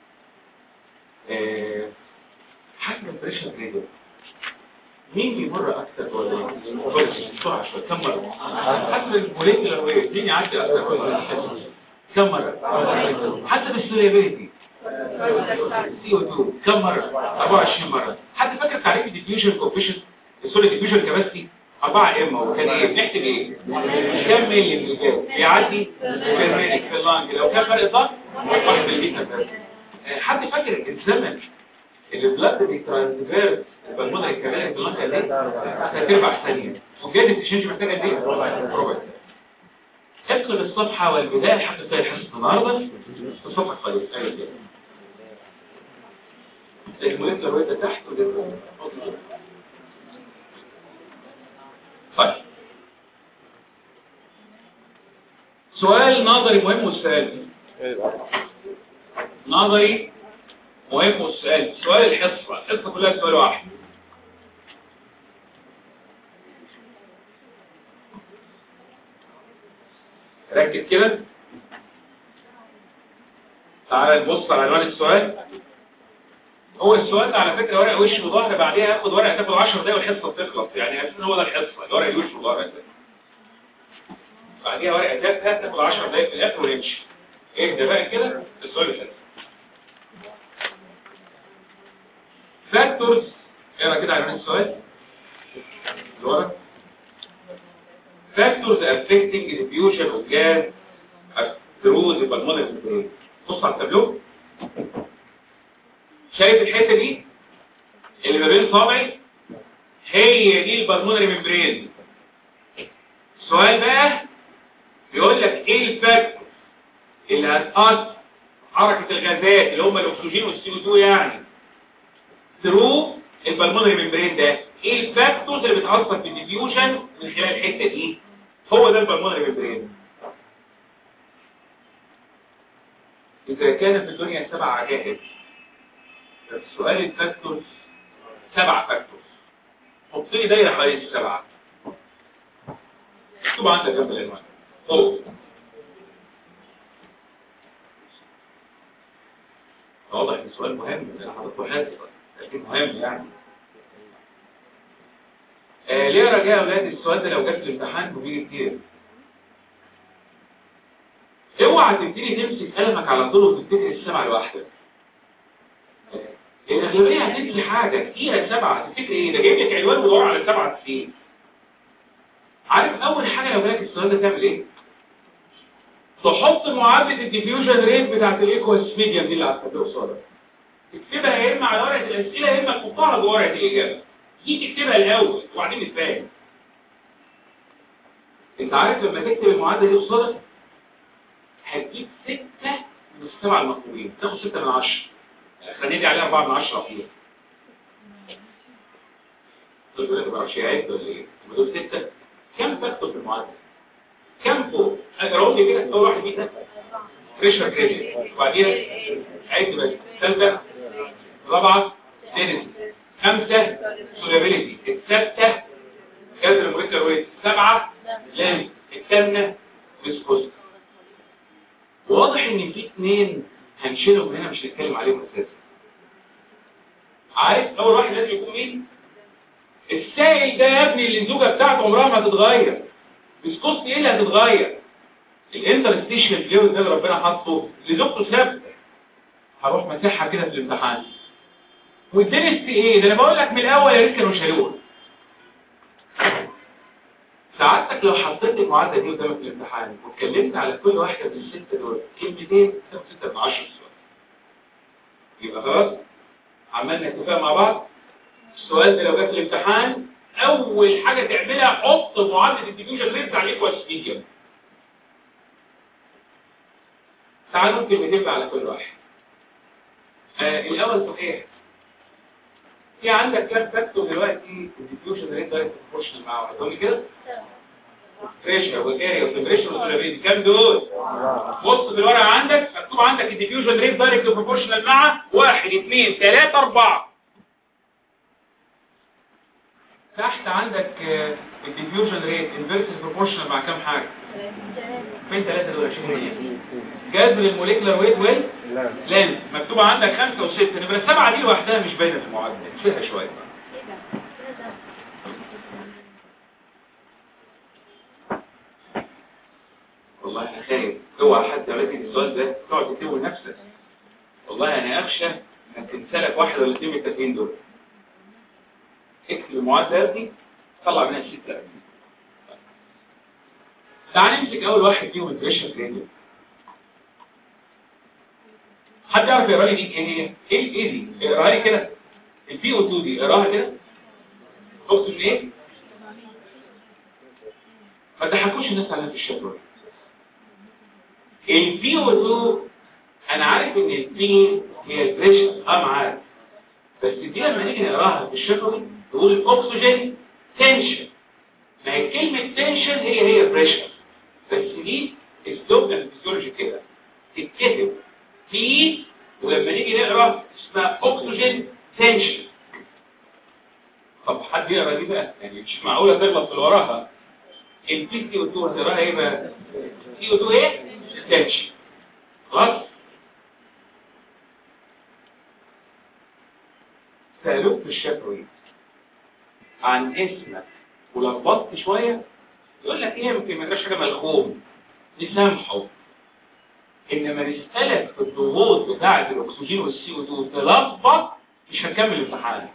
آه، حتى البريشر ريدر مين بيمر اكتر ولا مين؟ بسرعه شويه كم مره؟ حتى الموليكولر ويف مين يعدي اكتر ولا كم مره؟ حتى بالسوليابيلتي سي او 2 كم مره 24 مره حد فاكر تعريف الديفيوجن كوفيشنت السوليد ديفيوجن كباستي 4 ام هو كان ايه بنحسب ايه كم ملي من الجو بيعدي في الرينك في اللانج لو كان فرق ضغط 1 بالمية بس آه، حد فاكر الزمن البلاد بيترانسفير البلمونري كمان في المنطقه دي ثلاث ارباع ثانيه وجاد الاكسشينج محتاج قد ايه؟ ربع ثانيه اقلب الصفحه والبدايه الحقيقيه لحصه النهارده الصفحه القادمه ايوه كده الموليكولر ويت تحت وده طيب سؤال نظري مهم والسؤال نظري مهم والسؤال سؤال الحصة الحصة كلها سؤال واحد ركز كده تعال نبص على عنوان السؤال هو السؤال ده على فكرة ورق وش وظهر بعديها ياخد ورقة تاخد 10 دقايق والحصة بتخلص يعني اساسا هو ده الحصة الورق الوش وظهر ده بعديها ورقة تاخد تاخد 10 دقايق في الآخر ونمشي اهدى بقى كده السؤال اللي فاكتورز اقرا كده عنوان السؤال اللي ورا factors affecting diffusion of gas through the pulmonary membrane بص على التابلو شايف الحته دي اللي ما بين صابعي هي دي البلمونري ممبرين السؤال بقى بيقول لك ايه الفاكتور اللي هتأثر حركة الغازات اللي هم الاكسجين والسي او 2 يعني ثرو البلمونري ممبرين ده ايه الفاكتورز اللي بتأثر في الديفيوجن من خلال الحته دي هو ده البلمونري ممبرين إذا كان في الدنيا سبع عجائب السؤال الفاكتورز سبع فاكتورز حط لي دايره حوالين السبعه اكتب عندك جنب العنوان فوق واضح ان السؤال مهم انا حاطط حاسب لكن مهم يعني آه ليه رجاء يا اولاد السؤال ده لو جت في الامتحان وبيجي كتير اوعى تبتدي تمسك قلمك على طول وتفتكر السبعه لوحدك الأغلبية هتنسي حاجة كتيرة سبعة تفتكر ايه ده جايب لك عنوان بدور على سبعة سنين عارف أول حاجة لو جالك السؤال ده تعمل ايه؟ تحط معادلة الديفيوجن ريت بتاعت الايكوس ميديم دي اللي هتكتبها قصادك تكتبها يا اما على ورقة الأسئلة يا اما تحطها جوه ورقة الإجابة دي تكتبها الأول وبعدين تتفاهم انت عارف لما تكتب المعادلة دي قصادك هتجيب ستة من السبعة المطلوبين تاخد ستة من عشرة خليني عليها 4 من 10 فيها تقول لك ما بعرفش يعد ولا ايه هم دول 6 كم فاكتور في المعادله كم فوق اقراهم لي كده اول واحد مين بريشر كريدت وبعديها عد بس ثالثه رابعه دينس خمسه سولابيليتي السادسه جذر الموليكولر ويت السبعه لام الثامنه فيسكوز واضح ان في اثنين هنشيلهم هنا مش هنتكلم عليهم اساسا عارف اول واحد لازم يكون مين السائل ده يا ابني اللي الزوجه بتاعته عمرها ما هتتغير فيسكوست ايه اللي هتتغير الانترستيشن فلويد ده اللي ربنا حاطه اللي زوجته ثابته هروح مسحها كده في الامتحان والدنس ايه ده انا بقول لك من الاول يا ريت كانوا شالوها سعادتك لو حطيت المعادله دي قدامك في الامتحان واتكلمت على كل واحده من السته دول كلمتين تاخد 6 من 10 سؤال يبقى خلاص عملنا اتفاق مع بعض السؤال ده لو جه في الامتحان اول حاجه تعملها حط معادله الديفيوجن ريت على الايكوال ميديوم تعالوا كلمتين بقى على كل واحد آه الاول صحيح في عندك كام فاكتور دلوقتي الديفيوجن ريت دايركت بروبورشنال مع واحد قول لي كده بريشر والاريا والتمبريتشر والسولابيلتي كام دول بص في الورقه عندك مكتوب عندك الديفيوجن ريت دايركت بروبورشنال مع 1 2 3 4 تحت عندك الديفيوجن ريت انفيرسز بروبورشنال مع كام حاجه فين 3 دول 20 جذر الموليكولار ويت ويل لانس مكتوبه عندك 5 و6 نبقى السبعه دي لوحدها مش باينه في المعادله شيلها شويه والله انا خايف اوعى حد يلاقي السؤال ده تقعد تكتبه لنفسك والله انا اخشى انك تنسى لك واحد ولا اثنين من التلاتين دول اكتب المعادله دي طلع منها سته تعال نمسك اول واحد فيهم البريشر جريدينت حد يعرف يقرا لي دي ايه هي ايه ايه دي اقراها لي كده البي او 2 دي اقراها كده اكسجين ايه ما تضحكوش الناس عليها في الشفره البي او 2 انا عارف ان البي هي البريشر اه معاك بس دي لما نيجي نقراها في الشفوي تقول الاكسجين تنشن ما هي كلمه تنشن هي هي بريشر بس دي اسلوبنا في الفسيولوجي كده تتكتب في ولما نيجي نقرا اسمها اكسجين تنشن طب حد يقرا دي بقى يعني مش معقوله تغلط في اللي وراها البي سي او 2 هتقراها ايه بقى سي او 2 ايه تنشن خلاص سألوك في الشفوي عن اسمك ولخبطت شوية يقول لك ايه يمكن ما يبقاش حاجة ملخوم نسامحه انما نسألك في الضغوط بتاعة الاكسجين والسي او 2 تلخبط مش هنكمل الامتحان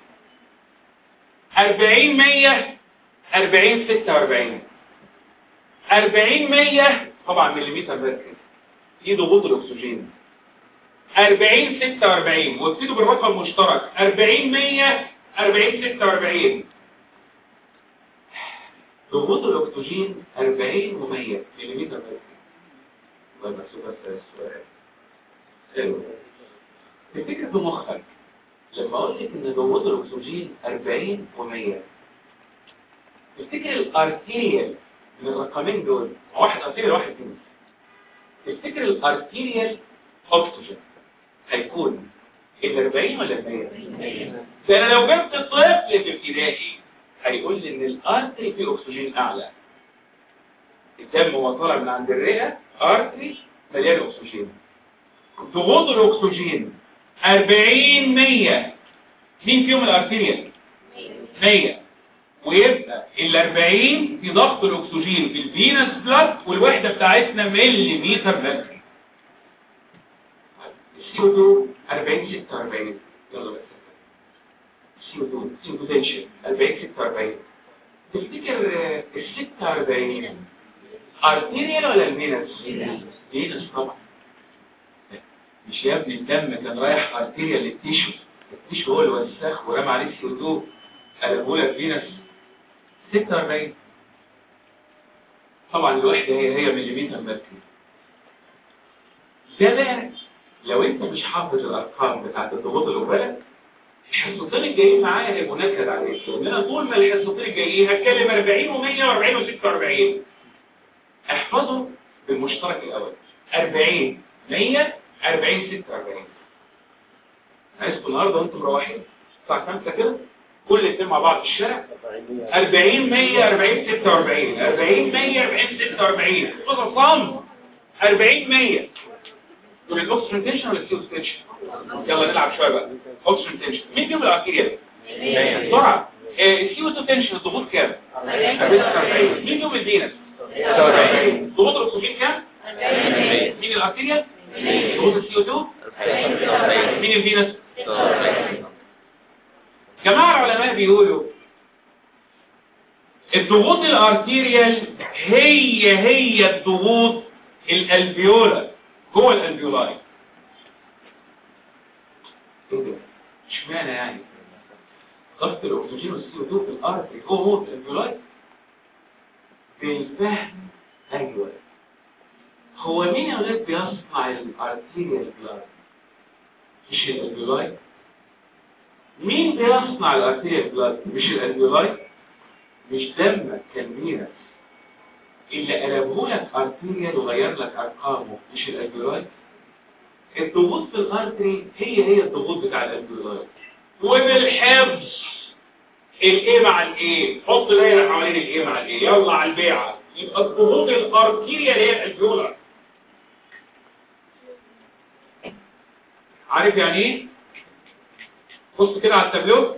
40 100 40 46 40 100 طبعا مليمتر مركز دي ضغوط الاكسجين 40 46 وابتدوا بالرقم المشترك 40 100 40 46 ضغوط الاكسجين 40 و100 ملم مركز الله يبارك بس السؤال حلو تفتكر بمخك لما قلت لك ان ضغوط الاكسجين 40 و100 تفتكر الارتيريال من الرقمين دول واحد ارتيريال واحد فينس تفتكر الارتيريال اكسجين هيكون ال 40 ولا ال 100 ده انا لو جبت طفل في ابتدائي هيقول لي ان الارتري فيه اكسجين اعلى الدم هو طالع من عند الرئه ارتري مليان اكسجين ضغوط الاكسجين 40 100 مين فيهم الارتيريال 100 ويبقى ال 40 في ضغط الاكسجين في الفينس بلاد والوحده بتاعتنا ملي متر متر سي او 2 40 46 يلا بس سي او 2 سي بوتنشال 40 46 تفتكر ال 46 ارتيريال ولا الفينس؟ فينس طبعا مش يا ابني الدم كان رايح ارتيريال للتيشو التيشو هو اللي وسخ ورمى عليه سي او 2 قلبه لك فينس 46 طبعا الوحده هي هي مليمتر مركز ده بقى لو انت مش حافظ الارقام بتاعت الضغوط اللي بالك الحصتين الجايين معايا هيبقوا نكد عليك لان انا طول ما الحصتين الجايين هتكلم 40 و140 و46 احفظوا بالمشترك الاول 40 100 40 46 عايزكم النهارده وانتم مروحين الساعه 5 كده كل الاثنين مع بعض في الشارع 40 100 40 46 40 100 40 46 قصص صم 40 100 دول الاكسجين تنشن ولا السيوس تنشن يلا نلعب شويه بقى اكسجين تنشن مين فيهم الارتيريال بسرعه السيو 2 تنشن الضغوط كام 40 مين فيهم الفينس 46 ضغوط الاكسجين كام مين الارتيريال ضغوط السيو 2 مين الفينس جماعه العلماء بيقولوا الضغوط الارتيريال هي هي الضغوط الالفيولار جوه الالفيولاي اشمعنى يعني ضغط الاكسجين والسي او 2 في الارض جوه الالفيولاي بالفهم ايوه هو مين يا ولاد بيصنع الارتيريال بلاد مش الالفيولاي مين بيصنع الارتيريال بلاد مش الالفيولاي مش دمك كان فينس اللي قلبه لك ارتيريال وغير لك ارقامه مش الالفيولاي الضغوط في الارتري هي هي الضغوط بتاع الالفيولاي وبالحفظ الايه مع الايه حط دايره حوالين الايه مع الايه يلا على البيعه يبقى الضغوط الارتيريال هي الالفيولاي عارف يعني ايه بص كده على التابلو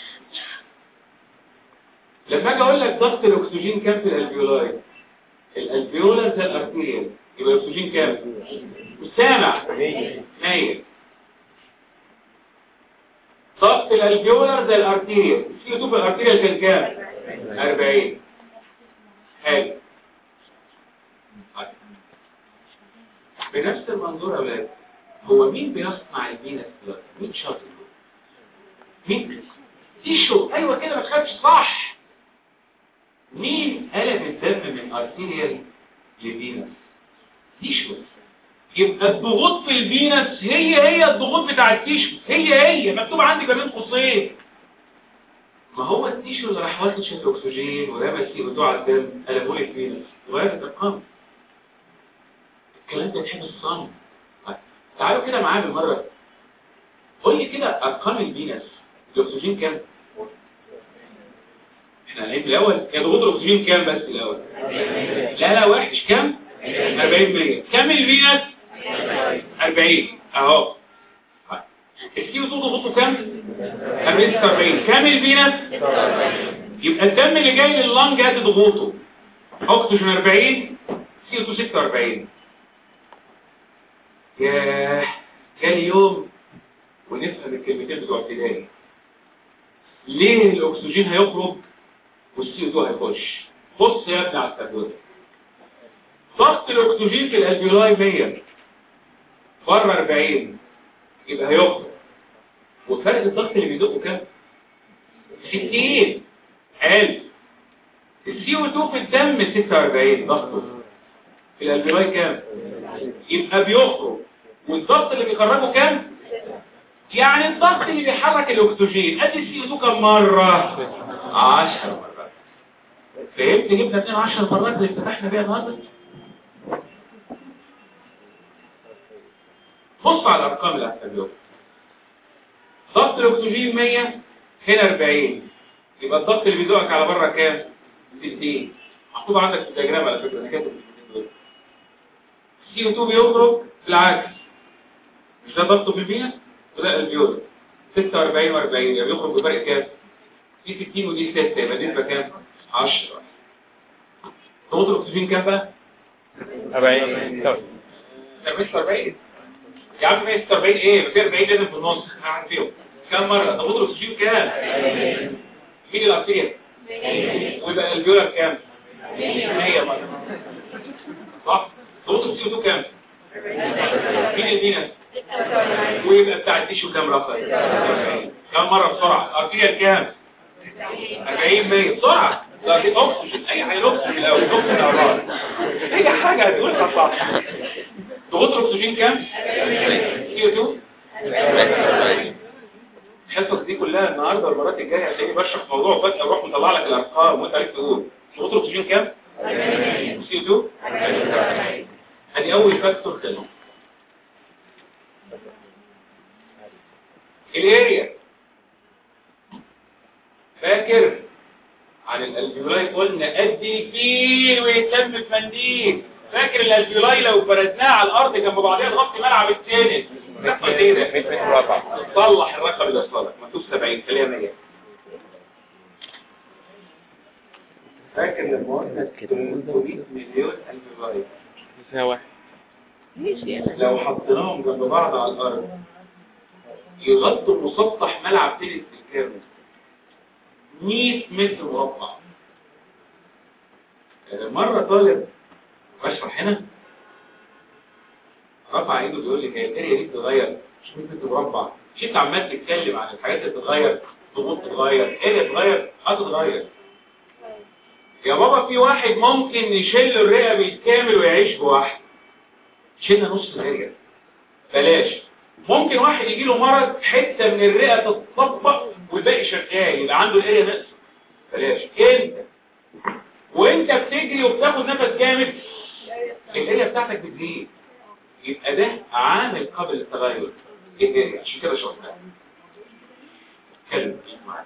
لما اجي اقول لك ضغط الاكسجين كام في الالفيولاي الالفيولار ده الارتيريال يبقى الاكسجين كام سامع 100 ضغط الالفيولار ده الارتيريال السي 2 في الارتيريال كان كام 40 حلو بنفس المنظور يا اولاد هو مين بيصنع الفينس بلاد مين شاطر مين تيشو ايوه كده ما تخافش صح مين قلب الدم من ارتيريال لفينس تيشو يبقى الضغوط في الفينس هي هي الضغوط بتاع التيشو هي هي مكتوب عندي ما بين قوسين ما هو التيشو اللي راح واخد شويه اكسجين ورمى السي بتوع الدم قلبوا لي الفينس وهذا الارقام الكلام ده تحب الصنم تعالوا كده معايا بالمره قول لي كده ارقام الفينس الاكسجين كام احنا هنعيد الاول كان ضغوط الاكسجين كام بس الاول لا لا وحش كام 40 كام الفينس 40 اهو السي او 2 ضغوطه كام 40 46 كام الفينس يبقى الدم اللي جاي لللنج ادي ضغوطه اكسجين 40 سي او 2 46 ياه جالي يوم ونفهم الكلمتين بتوع ابتدائي ليه الاكسجين هيخرج والسي او 2 هيخش بص يا ابني على التابلوت ضغط الاكسجين في الالفيولاي 100 بره 40 يبقى هيخرج وفرق الضغط اللي بيدقه كام 60 1000 السي او 2 في الدم 46 ضغطه في الالفيولاي كام يبقى بيخرج والضغط اللي بيخرجه كام يعني الضغط اللي بيحرك الاكسجين قد السي او 2 كم مره 10 مرات فهمت جبنا 2 10 مرات اللي فتحنا بيها النهارده بص على الارقام اللي هتقابلوها ضغط الاكسجين 100 هنا 40 يبقى الضغط اللي بيدوقك على بره كام 60 محطوط عندك في الدياجرام على فكره انا كاتب سي او 2 بيخرج بالعكس مش ده ضغطه في الفينس وده الفيول 46 و40 يعني بيخرج بفرق كام دي 60 ودي 6 يبقى النسبه كام 10 ضغط الاكسجين كام بقى 40 40 يا عم 146 ايه في 40 لازم في النص هعمل فيهم كام مره ضغط الاكسجين كام مين الارتيريا ويبقى الفيولر كام 100 مره صح ضغط الاكسجين كام مين الفينس ويبقى بتاع التيشو كام رقم كام مره بسرعه الارتيريا كام 40 100 بسرعه لا دي اكسجين اي حاجه اكسجين الاول اكسجين الاول اي حاجه هتقولها صح ضغط الاكسجين كام سي او 2 الحصص دي كلها النهارده والمرات الجايه هتلاقيني بشرح موضوع فجاه اروح مطلع لك الارقام وانت عليك تقول ضغط الاكسجين كام سي او 2 ادي اول فاكتور خلص الاريا فاكر عن الالفيولاي قلنا قد الفيل ويتم في منديل فاكر الالفيولاي لو فردناها على الارض جنب بعضيها تغطي ملعب التنس تحصل ايه ده تصلح الرقم اللي وصلك مكتوب 70 خليها 100 فاكر لما قلنا 300 مليون الفيولاي فيها واحد لو حطيناهم جنب بعض على الارض يغطوا مسطح ملعب تنس بالكامل 100 متر مربع مرة طالب بشرح هنا رفع ايده بيقول لي هي الاريا دي بتتغير مش 100 متر مربع مش انت عمال تتكلم عن الحاجات اللي بتتغير ضغوط تتغير اريا تتغير هتتغير يا بابا في واحد ممكن يشيل الرئه بالكامل ويعيش بواحد شلنا نص الاريا بلاش ممكن واحد يجي له مرض حته من الرئه تتطبق والباقي شغال يبقى عنده الاريا نقص بلاش انت وانت بتجري وبتاخد نفس جامد الاريا بتاعتك بتزيد يبقى ده عامل قابل للتغير الاريا عشان كده شرحناها اتكلم معايا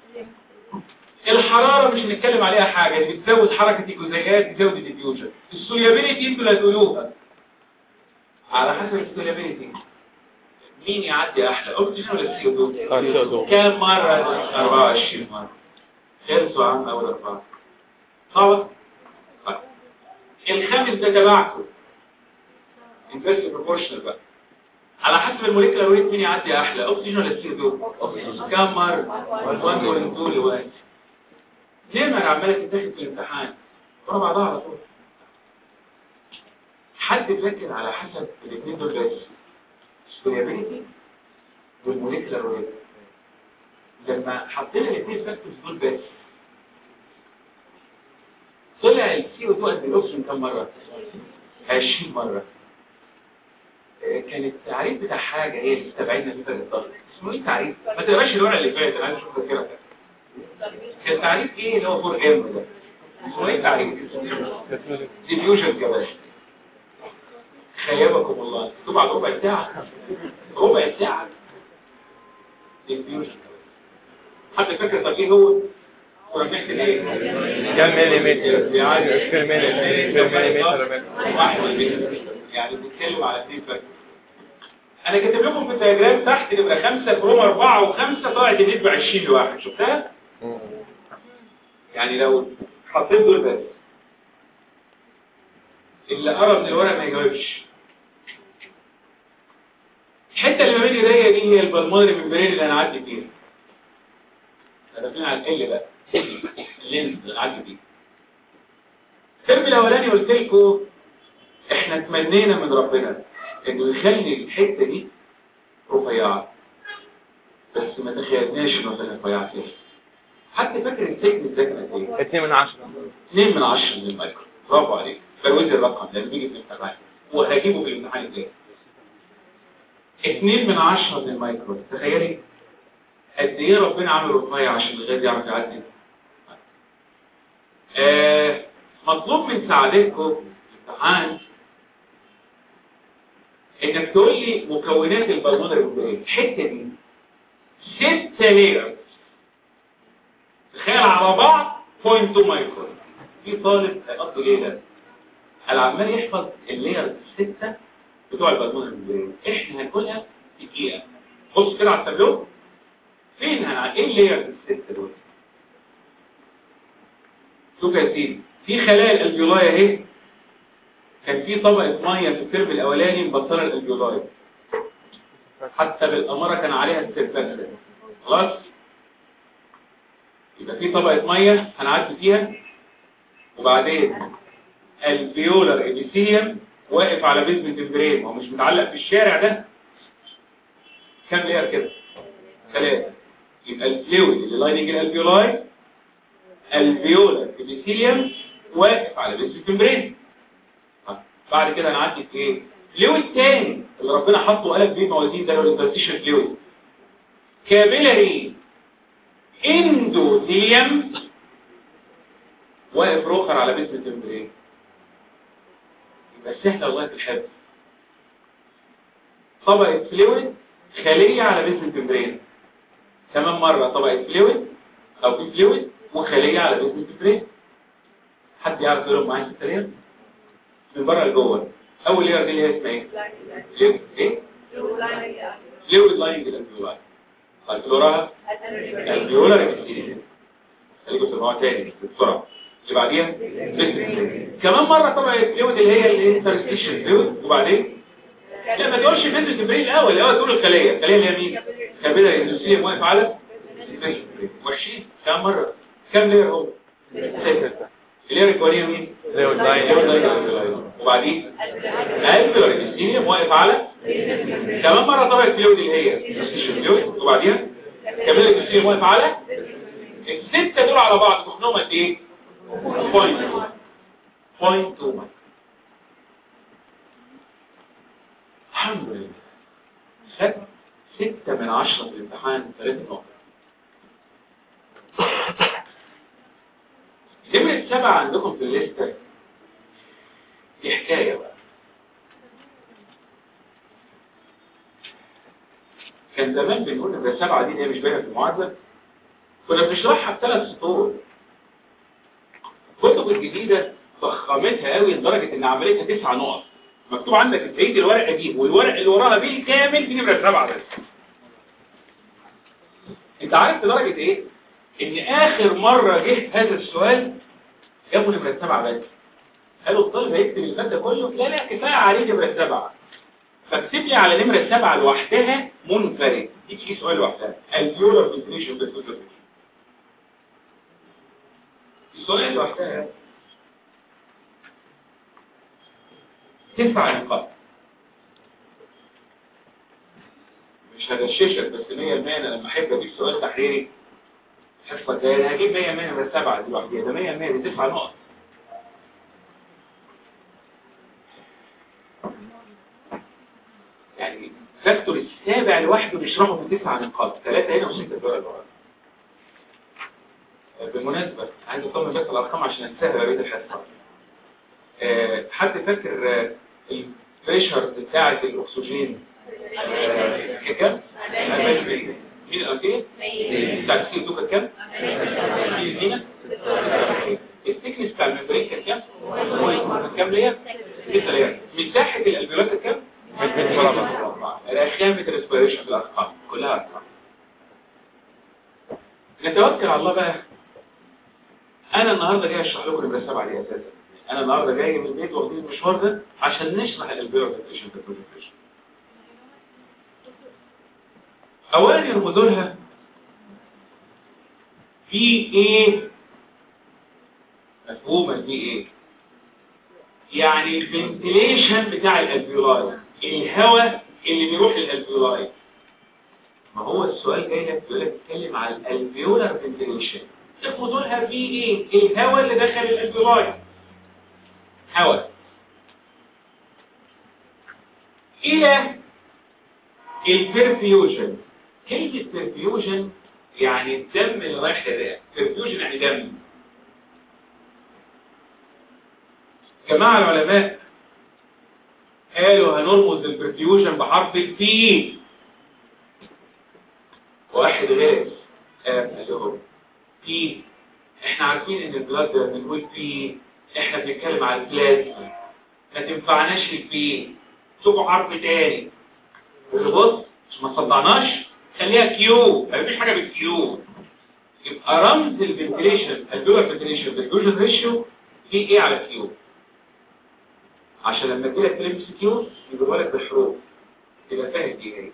الحرارة مش هنتكلم عليها حاجة دي بتزود حركة الجزيئات تزود الديفيوجن السوليابيليتي انتوا اللي هتقولوها على حسب السوليابيليتي مين يعدي احلى اكسجين ولا سي او 2 اه CO2. كام مرة 24 مرة خلصوا عن اول اربعة خلاص طيب. الخامس ده تبعكم انفيرس بروبورشنال بقى على حسب الموليكولار ويت مين يعدي احلى اكسجين ولا سي او 2 كام مرة 1 ولا 2 لواحد نمر عمالة تتاخد في الامتحان ورا بعضها على طول حد فاكر على حسب الاثنين دول بس سوليابيليتي والموليكولار ويت لما حطينا الاثنين فاكتورز دول بس طلع السي او 2 قد الاكسجين كم مره 20 مره آه، كان التعريف بتاع حاجه هي اللي استبعدنا في فرق الضغط اسمه ايه التعريف ما تقراش الورقه اللي فاتت انا عايز اشوف كده كان التعريف ايه اللي هو 4 ام ده اسمه ايه التعريف ديفيوجن كمان خيبكم الله انتوا بعد ربع ساعه ربع ساعه ديفيوجن حد فاكر طب ايه هو كنا بنحكي ايه كم مليمتر يعني كم مليمتر كم مليمتر واحد مليمتر. يعني بنتكلم على اثنين فاكر انا كاتب لكم في الدياجرام تحت نبقى 5 كروم 4 و5 طلعت النسبه 20 لواحد شفتها يعني لو حطيت دول بس اللي قرا من الورق ما يجاوبش الحته اللي ما بين ايديا دي هي البلمونري ممبرين اللي هنعدي فيها هدفنا على ال بقى اللينز اللي هنعدي فيه الترم الاولاني قلت لكم احنا تمنينا من ربنا انه يخلي الحته دي رفيعه بس ما تخيلناش انه كان رفيعه كده حتى فاكر التكنيك ده كان قد ايه 2 من 10 2 من 10 من المايكرو برافو عليك فوزي الرقم لما بيجي في الامتحان وهجيبه في الامتحان ازاي 2 من 10 من المايكرو تخيلي قد ايه ربنا عامل رفيع عشان الغاز يعرف يعدي آه مطلوب من سعادتكم في الامتحان انك تقول لي مكونات البالونه ايه الحته دي ستة ليرز تخيل على بعض 0.2 مايكرون في طالب هيقضي ليله انا عمال يحفظ اللير الستة بتوع البالونه المبريه احنا هنقولها في دقيقه بص كده على التابلو فين هنع... ايه اللير الستة دول شوف يا سيدي في خلايا الالفيولاي اهي كان في طبقه ميه في الترم الاولاني مبطله الالفيولاي حتى بالاماره كان عليها السيرفاكس خلاص يبقى في طبقه ميه هنعدي فيها وبعدين الفيولر ابيثيليوم واقف على بيزمنت البرين هو مش متعلق في الشارع ده كام لير كده ثلاثه يبقى الفلويد اللي لايننج الالفيولاي الفيولر ابيثيليوم واقف على بيزمنت البرين بعد كده هنعدي في ايه فلويد تاني اللي ربنا حطه قلب بيه موازين ده اللي هو الانترستيشن فلويد كابيلاري اندوثيليوم واقف روخر على بيت التمبرين يبقى سهل الله في الحفظ طبقة فلويد خلية على بيت التمبرين كمان مرة طبقة فلويد او في فلويد وخلية على بيت التمبرين حد يعرف يقولهم معايا في التاريخ من بره لجوه اول لير دي اللي هي اسمها ايه ايه فلويد لايننج الانفيولاي طيب وراها الفيولر ابيثيليوم خليكم تسمعوها تاني بسرعه اللي بعديها بيزنس كمان مره طبعا الفلويد اللي هي الانترستيشن فلويد وبعدين لا ما تقولش بيزنس برين الاول الاول تقول الخليه الخليه اللي هي مين كابيلر اندوثيليوم واقف على وحشين كام مره كام لير هو اللير الكوانيه مين فلويد لاين. فلويد لاين. وبعدين الفيولر ابيثيليوم واقف على كمان مرة طبعا الفلويد اللي هي الفلويد وبعديها كمان الفلويد واقف على الستة دول على بعض كحنهم قد ايه؟ بوينت بوينت تو الحمد لله خد ستة من عشرة في الامتحان ثلاثة نقط نمرة سبعة عندكم في الليستة دي حكاية بقى كان زمان بنقول ان السبعة دي اللي هي مش باينة في المعادلة كنا بنشرحها بثلاث سطور الكتب الجديدة ضخمتها قوي لدرجة ان عملتها تسع نقط مكتوب عندك تعيد الورقة دي والورق اللي وراها بالكامل في نمرة سبعة بس انت عارف لدرجة ايه؟ ان اخر مرة جه هذا السؤال جابوا نمرة سبعة بس قالوا الطالب هيكتب المادة كله لا لا كفاية عليه نمرة سبعة فاكتب لي على نمرة سبعة لوحدها منفرد يجي سؤال لوحدها الفيولر فلتريشن بالفلتريشن سؤال لوحدها تسع نقاط مش مش هغششك بس 100% انا لما احب اجيب سؤال تحريري الحصه الجايه انا هجيب 100 100 بس 7 دي لوحديها ده 100 100 دي 9 نقط يعني فاكتور السابع لوحده بيشرحه في 9 نقاط ثلاثه هنا وسته في الورقه بالمناسبة عايز اطمن بس الارقام عشان انساها بقية الحصة آه، حد فاكر آه، البريشر بتاعة الاكسجين آه، كام؟ 40 مين قال ايه؟ بتاع السي او كام؟ هنا الثيكنس بتاع الممبرين كان كام؟ كام لير؟ 6 لير مساحة الالفيولات كام؟ رخامة الريسبيريشن في الارقام كلها ارقام نتوكل على الله بقى انا النهارده جاي اشرح لكم نمره 7 دي اساسا انا النهارده جاي من البيت واخدين المشوار ده عشان نشرح البيورفيكيشن برزنتيشن اولا يرمزوا لها في ايه مفهومه في ايه يعني الفنتيليشن بتاع الالفيولاي الهواء اللي بيروح للالفيولاي ما هو السؤال جاي لك بيقول لك اتكلم على الالفيولار فنتيليشن تاخدوا لها في ايه الهواء اللي دخل الالفيولاي هواء الى البرفيوجن كلمة برفيوجن يعني الدم اللي رايح للرئة برفيوجن يعني دم جماعة العلماء قالوا هنرمز البرفيوجن بحرف البي واحد غير قام قال لهم بي احنا عارفين ان البلاد ده بنقول بي احنا بنتكلم على البلازما ما تنفعناش البي شوفوا حرف تاني قول بص مش ما صدعناش خليها كيو ما فيش حاجه بالكيو يبقى رمز الفنتيليشن الدولار فنتيليشن بالجوجن ريشيو في ايه على كيو عشان لما تجيلك تلم كيو يبقى لك بالحروف تبقى فاهم دي ايه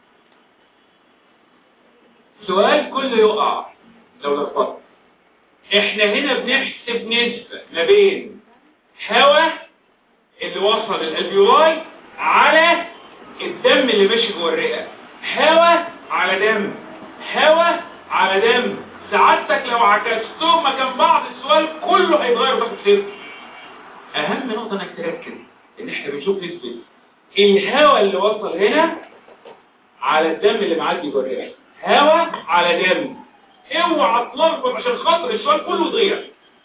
سؤال كله يقع لو لخبطت احنا هنا بنحسب نسبة ما بين هواء اللي وصل الالفيولاي على الدم اللي ماشي جوه الرئة هواء على دم هواء على دم سعادتك لو عكستهم مكان بعض السؤال كله هيتغير تاخد صفر اهم نقطة انك تركز ان احنا بنشوف نسبة الهواء اللي وصل هنا على الدم اللي معدي جوه الرئة هواء على دم اوعى تلخبط عشان خاطر السؤال كله يضيع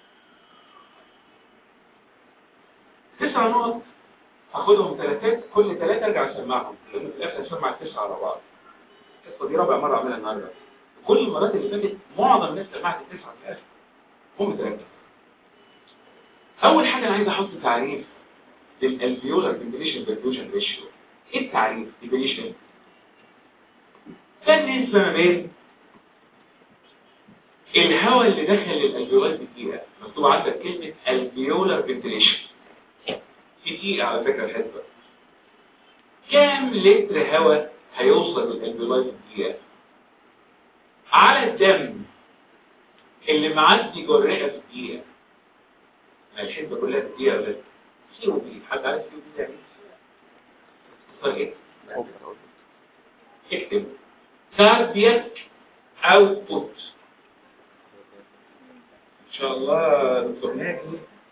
تسع نقط هاخدهم ثلاثات كل ثلاثة ارجع اسمعهم لان في الاخر اسمع التسعة على بعض القصة دي رابع مرة اعملها النهارده كل المرات اللي فاتت معظم الناس سمعت التسعة في الاخر هم ثلاثة اول حاجة انا عايز احط تعريف للالفيولار فنتيليشن برفيوجن ريشيو ايه التعريف ديفينيشن فالنسبة ما بين الهواء اللي دخل الالفيولات دقيقة مكتوب عندك كلمة الفيولار فنتيليشن في دقيقة على فكرة الحسبة كام لتر هواء هيوصل للالفيولات دقيقة على الدم اللي معدي جوه الرئة في الدقيقة ما الحسبة كلها في الدقيقة ولا سي او بي حد عارف سي او بي يعني ايه؟ اكتب cardiac output ان شاء الله دكتور ناجي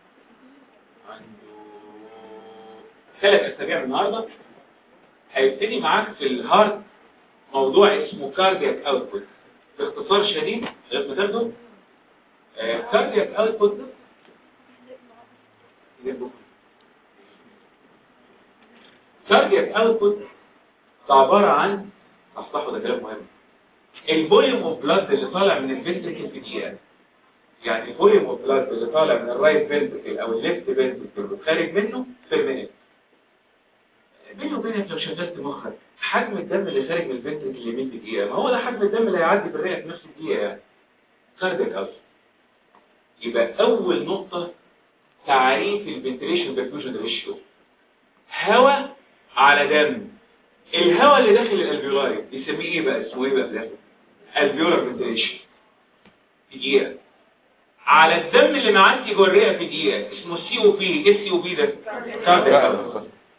عنده ثلاث اسابيع من النهارده هيبتدي معاك في الهارت موضوع اسمه cardiac output باختصار شديد لغايه ما تاخده cardiac output cardiac output ده عباره عن اصلحوا ده كلام مهم الفوليوم اوف بلاد اللي طالع من الفنتركل في دقيقه يعني الفوليوم اوف بلاد اللي طالع من الرايت فنتركل او الليفت فنتركل وخارج منه في المينيت بيني وبينك لو شغلت مخك حجم الدم اللي خارج من الفنتركل اليمين في دقيقه ما هو ده حجم الدم اللي هيعدي في الرئه في نفس الدقيقه يعني خارجك اصلا يبقى اول نقطه تعريف الفنتريشن برفيوجن ريشيو هواء على دم الهواء اللي داخل الالفيولاي يسميه ايه بقى اسمه ايه بقى ده الفيولار فنتيليشن في دقيقه على الدم اللي معدي جوه الرئه في دقيقه اسمه سي او بي ايه السي او بي ده كاردياك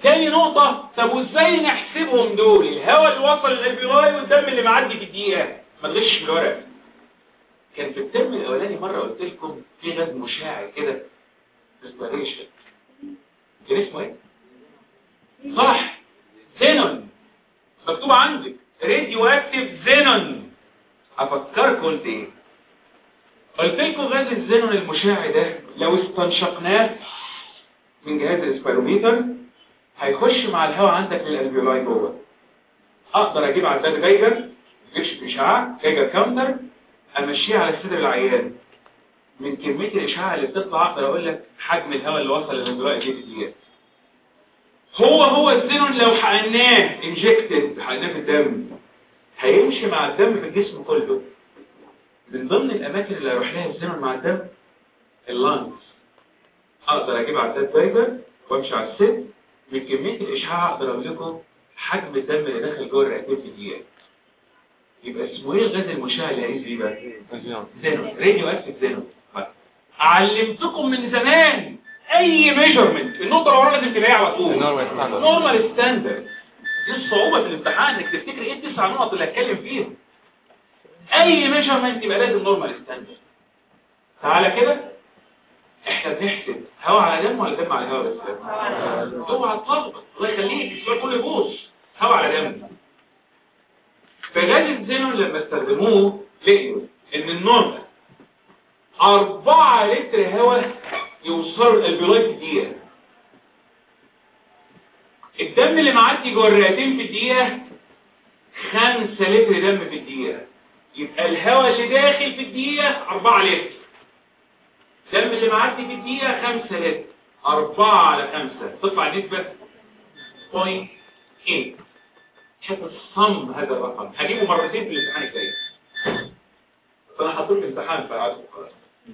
تاني نقطة طب وازاي نحسبهم دول الهواء اللي وصل للالفيولاي والدم اللي معدي في الدقيقة ما تغشش في الورق كان في الترم الاولاني مرة قلت لكم في غاز مشع كده ريسبيريشن كان اسمه ايه صح زينون مكتوب عندك راديو اكتيف زينون افكرك قلت ايه قلت لكم غاز الزينون المشع ده لو استنشقناه من جهاز الاسبيروميتر هيخش مع الهواء عندك للالفيولاي جوه اقدر اجيب عداد جايجر يكشف اشعاع جايجر كاونتر امشيه على صدر العيان من كميه الاشعاع اللي بتطلع اقدر اقول لك حجم الهواء اللي وصل للالفيولاي دي دي هو هو الزينون لو حقناه انجكتد حقناه في الدم هيمشي مع الدم في الجسم كله من ضمن الاماكن اللي هيروح لها الزينون مع الدم اللانجز اقدر اجيب عداد فايبر وامشي على السد من كميه الاشعاع اقدر اقول لكم حجم الدم اللي داخل جوه الرئتين في دقيقه يبقى اسمه ايه الغاز المشع اللي هيقيس بيه بقى زينون راديو اكتيف زينون علمتكم من زمان اي ميجرمنت النقطه اللي وراها لازم تبقى على طول Normal standard. نورمال ستاندرد دي الصعوبه في الامتحان انك تفتكر ايه التسع نقط اللي هتكلم فيهم اي ميجرمنت يبقى لازم نورمال ستاندرد تعالى كده احنا بنحسب هوا على دم ولا دم على هوا بس اوعى تلخبط الله يخليك السؤال كله يبوظ هوا على دم فغاز الزينون لما استخدموه لقيوا ان النورمال أربعة لتر هواء يوصلوا الالبيولاي في الدقيقة الدم اللي معدي جوه الرئتين في الدقيقة خمسة لتر دم في الدقيقة يبقى الهواء اللي داخل في الدقيقة أربعة لتر الدم اللي معدي في الدقيقة خمسة لتر أربعة على خمسة تطلع نسبة 0.8 هتصم هذا الرقم هجيبه مرتين في الامتحان الجاي فأنا حطيت الامتحان فعادوا خلاص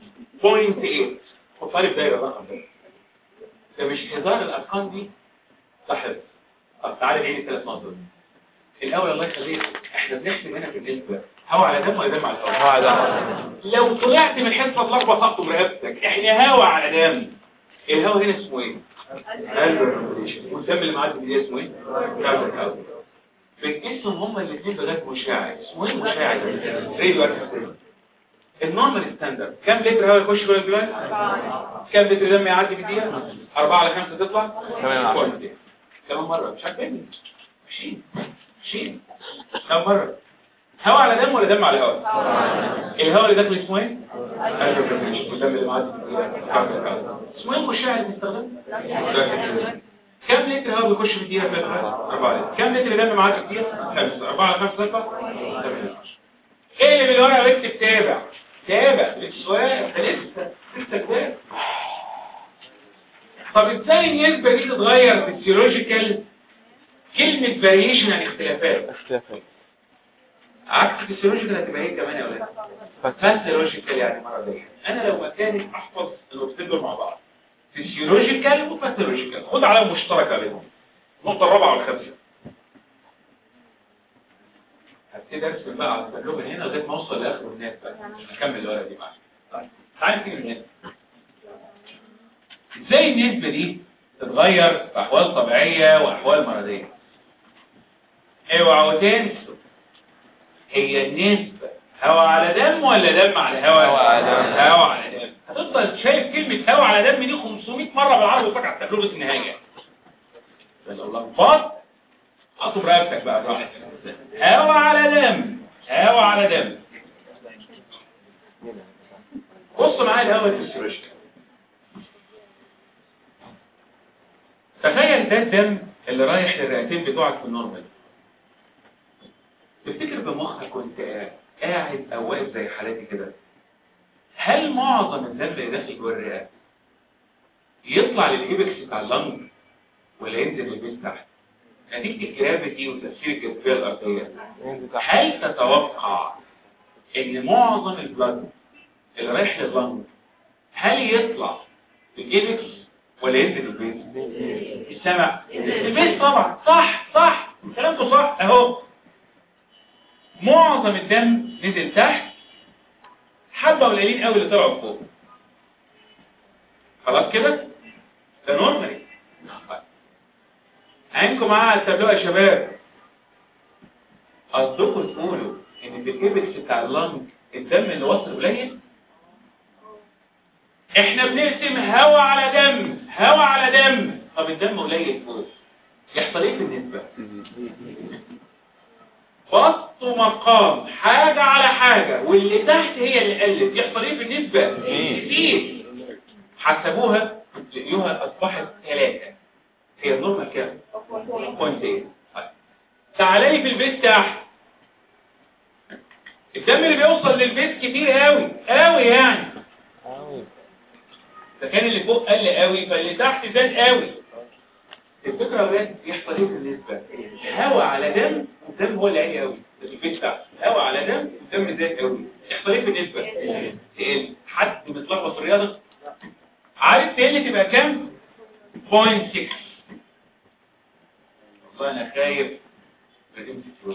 0.8 حطها لي في دايرة الرقم ده ده مش هزار الأرقام دي صحيح طب تعالى نعيد الثلاث نقط الأول الله يخليك احنا بنحسب هنا في النسبة هوا على دم ولا دم على هوا؟ هوا على دم. لو طلعت من حصة الأربع خط برقبتك احنا هوا على دم الهوا هنا اسمه ايه؟ البرميشن والدم اللي معدي دي اسمه ايه؟ كاربون هوا بنقسم هما الاثنين بغاز مشاع اسمه ايه المشاع ده؟ راديو اكتيف النورمال ستاندرد كم لتر هواء يخش جوه الجبال؟ كم لتر دم يعدي في دقيقة؟ 4 على 5 تطلع؟ تمام على كويس. كمان مرة مش عارفين 20 20 كم مرة؟ هواء على دم ولا دم على هواء؟ الهواء اللي داخل اسمه ايه؟ البرميشن والدم اللي معدي في دقيقة اسمه ايه المشاع اللي بنستخدمه؟ كم لتر هواء بيخش في الدقيقة فاترة؟ 4 لتر كم لتر دم معدي في الدقيقة؟ 5 4 على 5 تطلع؟ 8 ايه اللي بالورقة واكتب تابع تابع السؤال ده لسه لسه كتاب طب ازاي النسبة دي تتغير فيسيولوجيكال كلمة فاريشن يعني اختلافات اختلافات عكس فيسيولوجيكال هتبقى ايه كمان يا ولاد فاسيولوجيكال يعني مرضية انا لو مكانك احفظ النقطتين دول مع بعض فيسيولوجيكال وفاسيولوجيكال خد علامة مشتركة بينهم النقطة الرابعة والخامسة هبتدي ارسم بقى على التابلو من هنا لغايه ما اوصل لاخر الناس بقى عشان اكمل الورقه دي معاك طيب تعالى تيجي من هنا ازاي النسبه دي تتغير في احوال طبيعيه واحوال مرضيه اوعوا تنسوا هي النسبه هوا على دم ولا دم على هوا هوا على دم. هوا على دم هتفضل شايف كلمه هوا على دم دي 500 مره بالعربي وفاكر على التابلو بس النهايه لو لخبطت اطب رقبتك بقى براحتك هوا على دم هوا على دم بص معايا الهوا الفسيولوجيكال تخيل ده الدم اللي رايح للرئتين بتوعك في النورمال تفتكر بمخك وانت قاعد قاعد او واقف زي حالاتي كده هل معظم الدم اللي داخل جوه الرئه يطلع للايبكس بتاع اللنج ولا ينزل للبيت تحت نتيجه الجرافيتي وتاثير الجاذبيه الارضيه هل تتوقع ان معظم البلد اللي رايح لللنج هل يطلع بالايبكس ولا ينزل البيت السمع البيت طبعا صح صح كلامكم صح اهو معظم الدم نزل تحت حبه قليلين قوي اللي طلعوا فوق خلاص كده ده نورمالي عينكم معايا على التابلوه يا شباب قصدكم تقولوا ان في الايبكس بتاع اللنج الدم اللي واصل قليل احنا بنقسم هوا على دم هوا على دم طب الدم قليل فوق يحصل ايه في النسبة بسط مقام حاجة على حاجة واللي تحت هي اللي قلت يحصل ايه في النسبة كتير حسبوها لقيوها اصبحت ثلاثة هي النورمال كام بوينت ايه تعالى لي في البيت تحت الدم اللي بيوصل للبيت كتير قوي قوي يعني فكان اللي فوق قل قوي فاللي تحت زاد قوي الفكرة يا ولاد يحصل ايه في النسبة هوا على دم والدم هو اللي عالي قوي ده في البيت تحت هوا على دم والدم زاد قوي يحصل ايه في النسبة تقل حد متلخبط في الرياضة عارف تقل تبقى كام 0.6 والله انا خايف ردمت فلوس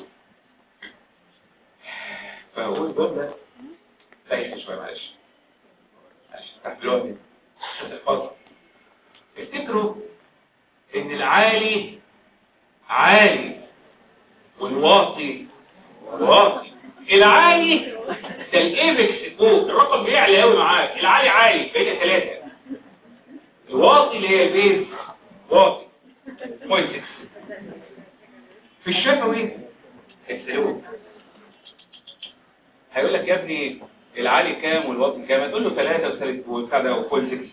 فاقول جملة بايخة شوية معلش معلش تحملوها مني تحفظها افتكروا ان العالي عالي والواطي واطي العالي ده الايبكس فوق الرقم بيعلى قوي معاك العالي عالي بقينا ثلاثة الواطي اللي هي البيز واطي بوينت في الشفوي السلوك هيقول لك يا ابني العالي كام والواطي كام هتقول له 3 وثالث وبتاع ده وفول 6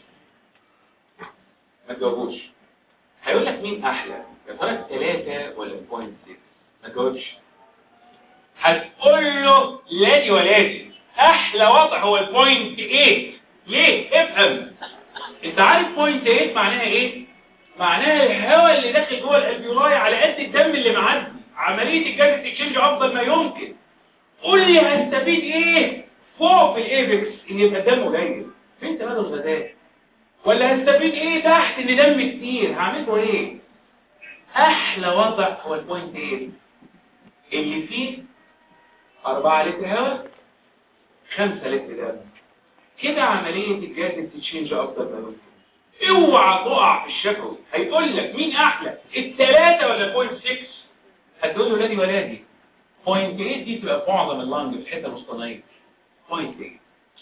ما تجاوبوش هيقول لك مين احلى يا ترى الثلاثة ولا البوينت 6 ما تجاوبش هتقول له لا دي ولا دي احلى وضع هو البوينت 8 ليه افهم انت عارف بوينت 8 معناها ايه معناها الهواء اللي داخل جوه الالفيولاي على قد الدم اللي معدي عمليه الجاز تشينج افضل ما يمكن قول لي هستفيد ايه فوق في الايبكس ان يبقى الدم قليل فين تبادل الغازات ولا هستفيد ايه تحت ان دم كتير هعمله ايه احلى وضع هو البوينت ايه اللي فيه 4 لتر هواء 5 لتر دم كده عملية الجاز تتشينج افضل ما يمكن اوعى تقع في الشفوي هيقول لك مين احلى الثلاثة ولا البوينت 6 هتقول له لا دي ولا دي بوينت 8 دي تبقى في معظم اللانج في الحته الوسطانيه بوينت 8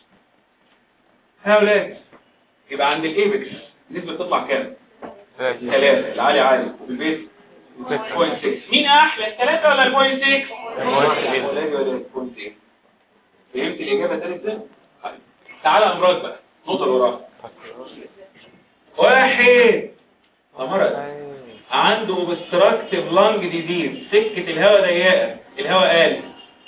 ها اولاد يبقى عند الايبكس النسبه تطلع كام ثلاثة العالي عالي وفي البيت بوينت 6 مين احلى الثلاثة ولا البوينت 6 ولا دي ولا دي بوينت 8 فهمت الاجابه ثالث ده تعالى امراض بقى نقطه اللي وراها واحد مرض عنده obstructive lung disease سكة الهواء ضيقة الهواء قال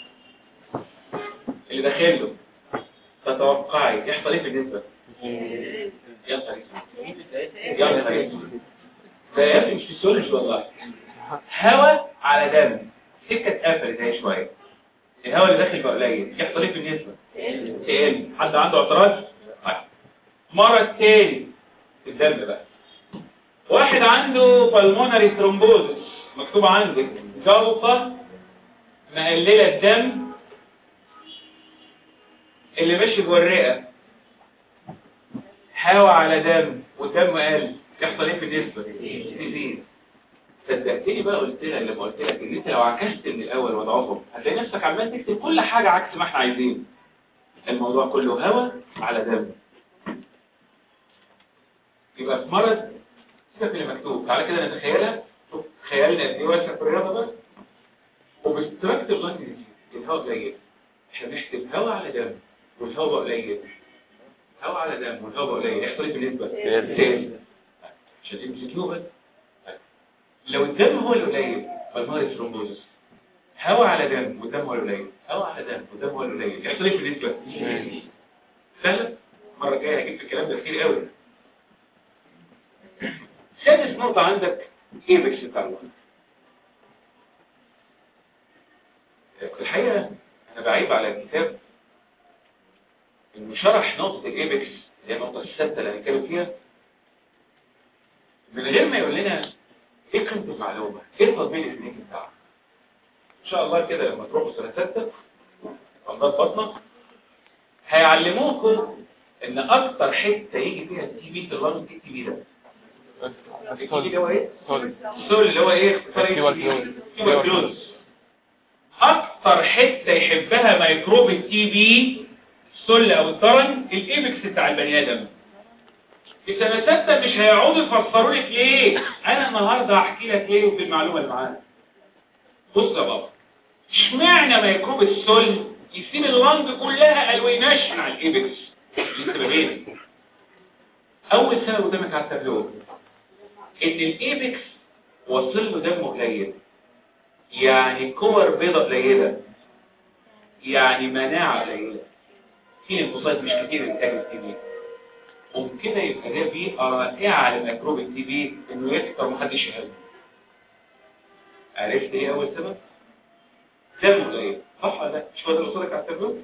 اللي داخله تتوقعي يحصل ايه في النسبة يلا يلا ده يا ابني مش فيسيولوجي والله هواء على دم سكة اتقفلت اهي شوية الهواء اللي داخل بقى قليل يحصل ايه في النسبة تقل حد عنده اعتراض طيب. مرض تاني الدم بقى واحد عنده pulmonary thrombosis مكتوب عندك جلطة مقللة الدم اللي ماشي جوه الرئة هوا على دم والدم قل يحصل ايه في النسبة؟ تزيد صدقتني بقى قلت لك لما قلت لك ان انت لو عكست من الاول وضعهم هتلاقي نفسك عمال تكتب كل حاجة عكس ما احنا عايزين الموضوع كله هوا على دم يبقى في مرض سيبك اللي مكتوب تعالى كده نتخيلها شوف خيالنا قد ايه واسع في الرياضه بس وبستراكتيف لانج ديزيز الهواء قليل احنا بنحسب هواء على دم والهواء قليل هواء على دم والهواء قليل يحصل ايه بالنسبه؟ تاني عشان تمسكوه بس لو الدم هو القليل بالمارس ثرومبوزس هواء على دم والدم هو القليل هواء على دم والدم هو القليل يحصل ايه بالنسبه؟ سهله المره الجايه هجيب في الكلام ده كتير قوي سادس نقطة عندك ايبكس بتاع الوقت الحقيقة انا بعيب على الكتاب انه شرح نقطة الايبكس اللي هي النقطة السادسة اللي هنتكلم فيها من غير ما يقول لنا ايه قيمة المعلومة ايه التطبيق الكلينيكي بتاعها ان شاء الله كده لما تروحوا سنة ستة امراض بطنة هيعلموكم ان اكتر حتة يجي فيها التي بي في اللنج التي بي ده الكيدي اللي هو ايه سوليد السول اللي هو ايه اختصار Tuberculosis. تيوبركلوز اكتر حته يحبها ميكروب التي بي السل او الترن الايبكس بتاع البني ادم السنه سته مش هيقعدوا يفسروا لك ليه انا النهارده هحكي لك ليه وفي المعلومه اللي معانا بص يا بابا اشمعنى ميكروب السل يسيب اللنج كلها الويناش على الايبكس لسببين اول سبب قدامك على التابلو ان الايبكس وصل له دم قليل يعني كور بيضة قليلة يعني مناعة قليلة في انفصاد مش كتير انتاج التي بي وبكده يبقى ده بيئة رائعة لميكروب التي بي انه يكتر ومحدش يهاجم عرفت ايه اول سبب؟ دم قليل صح ولا لا؟ مش هو ده اللي وصلك على التابلو؟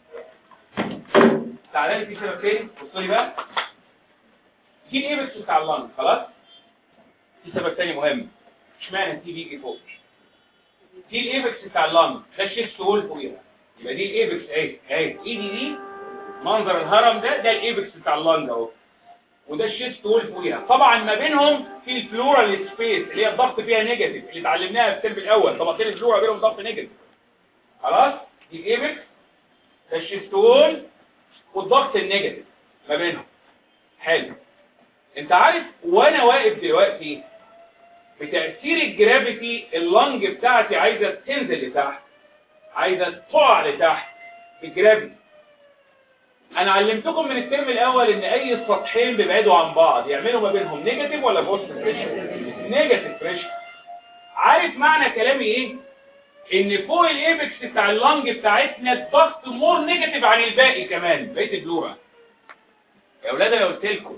تعالى لي في سبب تاني بص لي بقى في الايبكس بتاع اللنج خلاص؟ في سبب تاني مهم اشمعنى التي بي يجي فوق؟ دي الايبكس بتاع اللنج ده الشيست وول فوقيها يبقى دي الايبكس اهي اهي ايدي دي منظر الهرم ده ده الايبكس بتاع اللنج اهو وده الشيست وول فوقيها طبعا ما بينهم في الفلورال سبيس اللي هي الضغط فيها نيجاتيف اللي اتعلمناها في الترم الاول طبقتين الفلورا بينهم ضغط نيجاتيف خلاص دي الايبكس ده الشيست وول والضغط النيجاتيف ما بينهم حلو انت عارف وانا واقف دلوقتي بتأثير الجرافيتي اللنج بتاعتي عايزة تنزل لتحت عايزة تقع لتحت بالجرافيتي انا علمتكم من الترم الاول ان اي سطحين بيبعدوا عن بعض يعملوا ما بينهم نيجاتيف ولا بوزيتيف بريشر نيجاتيف بريشر عارف معنى كلامي ايه ان فوق الايبكس بتاع اللنج بتاعتنا الضغط مور نيجاتيف عن الباقي كمان بقيه البلورا يا اولاد انا قلت لكم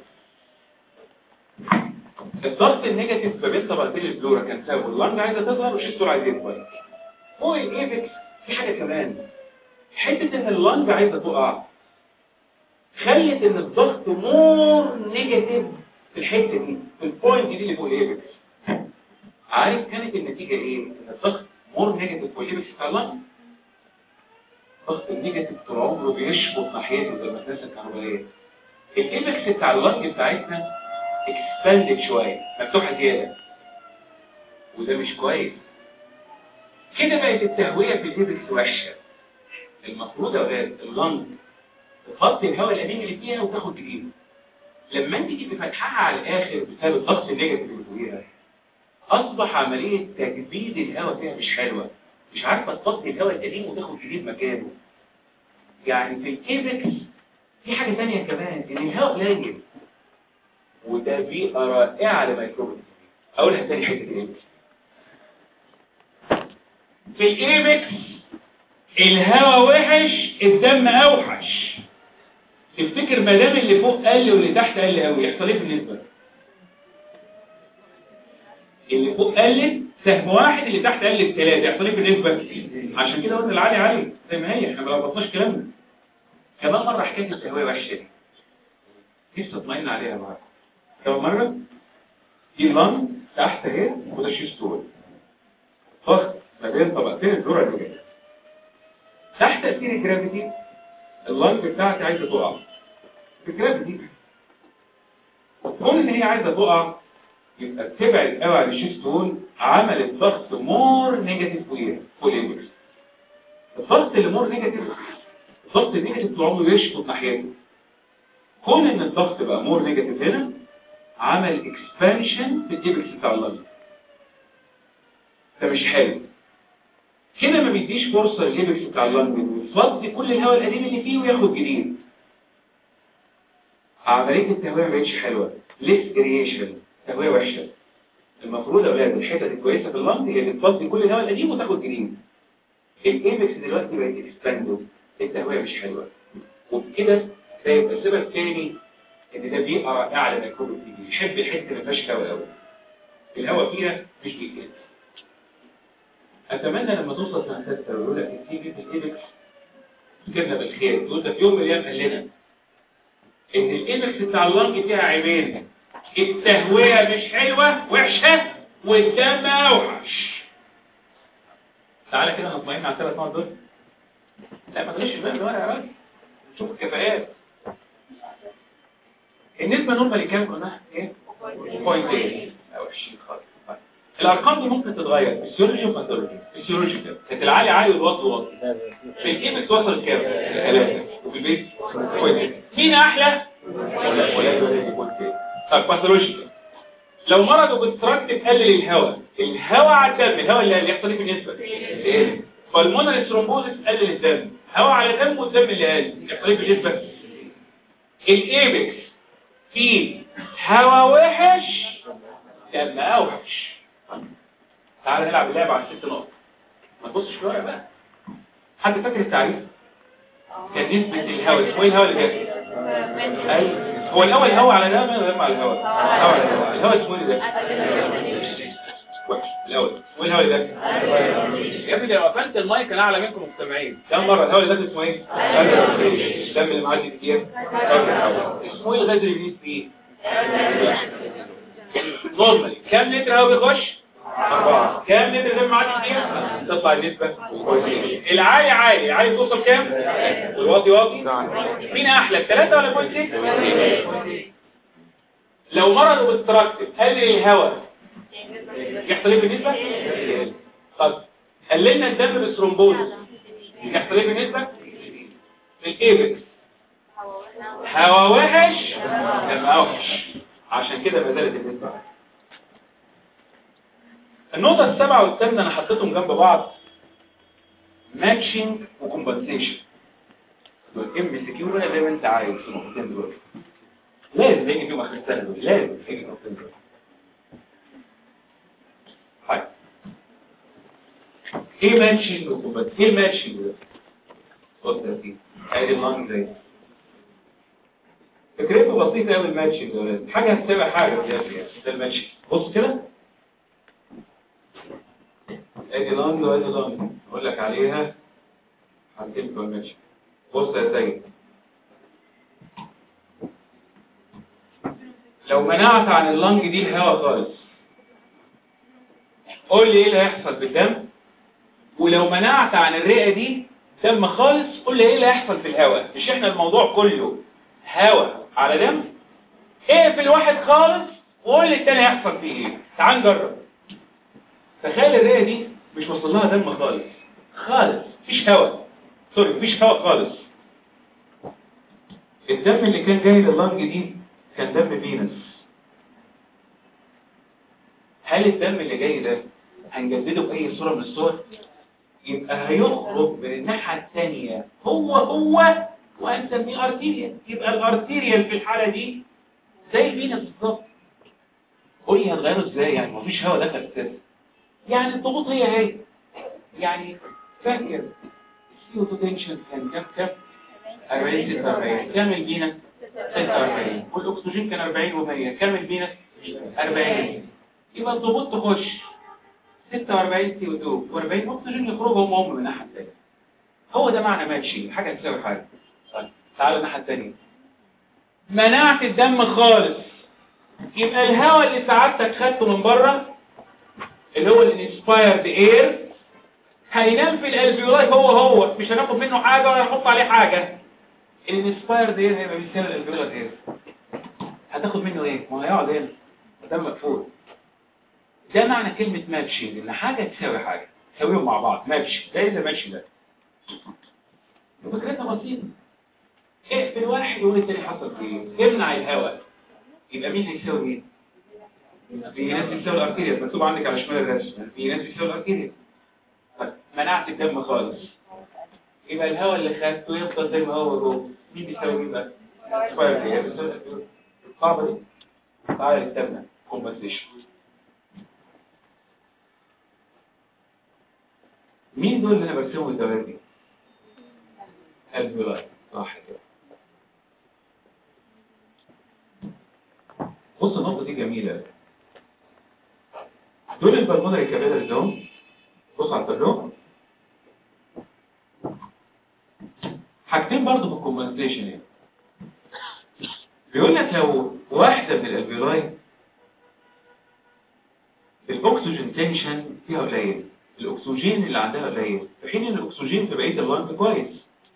الضغط النيجاتيف ما بين طبقتين البلورا كان سبب اللنج عايزه تظهر والشيستول عايز يكبر فوق الايبكس في حاجه كمان حته ان اللنج عايزه تقع خلت ان الضغط مور نيجاتيف في الحته دي في البوينت دي اللي فوق الايبكس عارف كانت النتيجه ايه ان الضغط مور نيجاتيف فوق الايبكس بتاع اللنج الضغط النيجاتيف طول عمره بيشفط ناحيته زي المدرسه الكهربائيه الايبكس بتاع اللنج بتاعتنا اكسباندد شويه مفتوحه زياده وده مش كويس كده بقت التهويه في الايبكس وحشه المفروض يا اولاد اللنج تفضي الهواء القديم اللي فيها وتاخد جديد لما انت تيجي فاتحاها على الاخر بسبب الضغط النيجاتيف اللي فوقيها اصبح عمليه تجديد الهواء فيها مش حلوه مش عارفه تفضي الهواء القديم وتاخد جديد مكانه يعني في الايبكس في حاجه ثانيه كمان ان الهواء قليل وده بيئه رائعه لميكروب اقولها تاني حته الايبكس في الايبكس الهواء وحش الدم اوحش تفتكر ما دام اللي فوق قل واللي تحت قل قوي يحصل ايه بالنسبه اللي فوق قلت سهم واحد اللي تحت قل بثلاثه يحصل ايه بالنسبه عشان كده قلنا العالي عالي زي ما هي احنا ما لخبطناش كلامنا كمان مره حكايه التهويه وحشه دي لسه اطمئن عليها معاكم كمان مره دي لان تحت اهي وده شيستول ضغط ما بين طبقتين الدوره اللي تحت تاثير الجرافيتي اللنج بتاعتي عايزه تقع الجرافيتي كون ان هي عايزه تقع يبقى بتبعد قوي عن الشيستول عملت ضغط مور نيجاتيف فوقيها فوق الايبكس الضغط اللي مور نيجاتيف الضغط النيجاتيف طول عمره يشفط ناحيته كون ان الضغط بقى مور نيجاتيف هنا عمل اكسبانشن في الايبكس بتاع اللنج ده مش حلو كده ما بيديش فرصة للإيبكس بتاع اللنج إنه يفضي كل الهواء القديم اللي فيه وياخد جديد عملية التهوية ما بقتش حلوة ليس اريشن تهوية وحشة المفروض يا أولاد الحتة الكويسة في اللنج هي بتفضي كل الهواء القديم وتاخد جديد الإيبكس دلوقتي بقت اكسباندد التهوية مش حلوة وبكده ده يبقى سبب تاني إن ده بيئة رائعة لميكروب التي يحب الحتة اللي ما فيهاش هواء قوي الهواء فيها مش بيتكلم اتمنى لما توصل سنه سته ويقول لك التي في الايبكس كنا بالخير تقول ده في يوم من الايام قال لنا ان الايبكس بتاع اللنج فيها عيبين التهويه مش حلوه وحشه والدم اوحش تعالى كده نطمئن على الثلاث نقط دول لا ما تغش بقى الورقه يا راجل شوف الكفاءات النسبه نورمالي كام قلنا ايه بوينت 8 او 20 خالص طيب. الارقام دي ممكن تتغير فيسيولوجي وباثولوجي فيسيولوجي كده كانت العالي عالي والواطي واطي في الايبكس وصل كام؟ ثلاثة وفي البيت بوينت 8 مين احلى؟ ولا ولا ولا بوينت 8 طب باثولوجي لو مرضوا بالتراكت تقلل الهواء الهواء على الدم الهواء اللي اللي يحصل فيه بالنسبه ايه فالمونري ثرومبوزس تقلل الدم هواء على دم والدم اللي قل يحصل فيه بالنسبه الايبكس فيه هواء وحش دم اوحش تعال نلعب اللعبه على الست نقط ما تبصش في الورق بقى حد فاكر التعريف كان نسبه الهواء اسمه ايه الهواء اللي جاي ايوه هو الاول هواء على دم ولا دم على الهواء هواء على الهواء الهواء اسمه ايه ده وحش الاول اسمه ايه الهواء ده يا ابني لو قفلت المايك انا اعلى منكم مجتمعين كم مره الهواء اللي ده اسمه ايه الدم اللي معدي كتير اسمه ايه الغاز اللي بينزل فيه نورمالي كام لتر هواء بيخش أربعة كام لتر دم معدي كتير تطلع النسبة العالي عالي العالي توصل كام والواطي واطي مين احلى الثلاثة ولا بوينت ستة لو مرضوا بالتراكتب قلل الهواء يحصل ايه بالنسبة طب قللنا الدم بالثرومبوز يحصل ايه بالنسبة الايبكس هوا وحش دم اوحش عشان كده ما زالت النسبة النقطة السابعة والثامنة انا حطيتهم جنب بعض ماتشنج وكومبنسيشن الام سي كيو بقى زي ما انت عايز في النقطتين دول لازم يجي فيهم اخر السنة دول لازم يجي النقطتين دول طيب ايه ماتشنج وكومبنسيشن ايه الماتشنج ده؟ بص يا سيدي ادي اللانج زي فكرته بسيطة قوي الماتشنج ده ولاد. حاجة هتساوي حاجة بجد يعني ده الماتشنج بص كده ادي لانج وادي لانج اقول لك عليها حاجتين بتوع الماتشنج بص يا سيد لو منعت عن اللانج دي الهواء خالص قول لي ايه اللي هيحصل بالدم ولو منعت عن الرئة دي دم خالص قول لي ايه اللي هيحصل في الهواء مش احنا الموضوع كله هواء على دم اقفل واحد خالص وقول لي التاني هيحصل فيه ايه تعال نجرب تخيل الرئة دي مش وصل لها دم خالص خالص مفيش هواء سوري مفيش هواء خالص الدم اللي كان جاي لللنج دي كان دم فينس هل الدم اللي جاي ده هنجدده بأي صورة من الصور يبقى هيخرج من الناحية الثانية هو هو وهنسميه ارتيريال يبقى الارتيريال في الحالة دي زي الفينس بالظبط قول لي هتغيره ازاي يعني مفيش هواء دخل اساسا يعني الضغوط هي هي يعني فاكر السيو تنشن كان كام كام 40 46 كام الفينس 46 والاكسجين كان 40 و100 كام الفينس 40 يبقى الضغوط تخش 46 سي او 2 و40 اكسجين يخرجوا هم هم من الناحيه الثانيه هو ده معنى ماتشي حاجه تساوي حاجه طيب تعالوا الناحيه الثانيه منعت الدم خالص يبقى الهواء اللي سعادتك خدته من بره اللي هو الانسبايرد اير هينام في الالفيولاي هو هو مش هناخد منه حاجه ولا نحط عليه حاجه الانسبايرد اير هيبقى بيساوي الالفيولاي اير هتاخد منه ايه ما هو هيقعد هنا ده مقفول ده معنى كلمة ماتشنج ان حاجة تساوي حاجة تساويهم مع بعض ماتش ده ايه ده ماتش ده فكرتها بسيطة اقفل واحد وقول التاني حصل فيه امنع الهواء يبقى مين هيساوي مين في ناس بتساوي الارتيريا مكتوب عندك على شمال الرسم في ناس بتساوي الارتيريا طيب منعت الدم خالص يبقى الهواء اللي خدته يفضل زي ما هو جوه مين بيساوي مين بقى سباير دي بتساوي الأرتيريا. الصعبة دي تعالى نكتبنا كومبنسيشن مين دول اللي انا برسمهم الدوائر دي البلاي صح كده بص النقطة دي جميلة دول البلمونري كابيلاريز اهم بص على التابلو حاجتين برضه في الكومبنسيشن هنا بيقول لك لو واحدة من الالفيولاي الاكسجين تنشن فيها قليل الاكسجين اللي عندها قليل في حين ان الاكسجين في بقيه اللنج كويس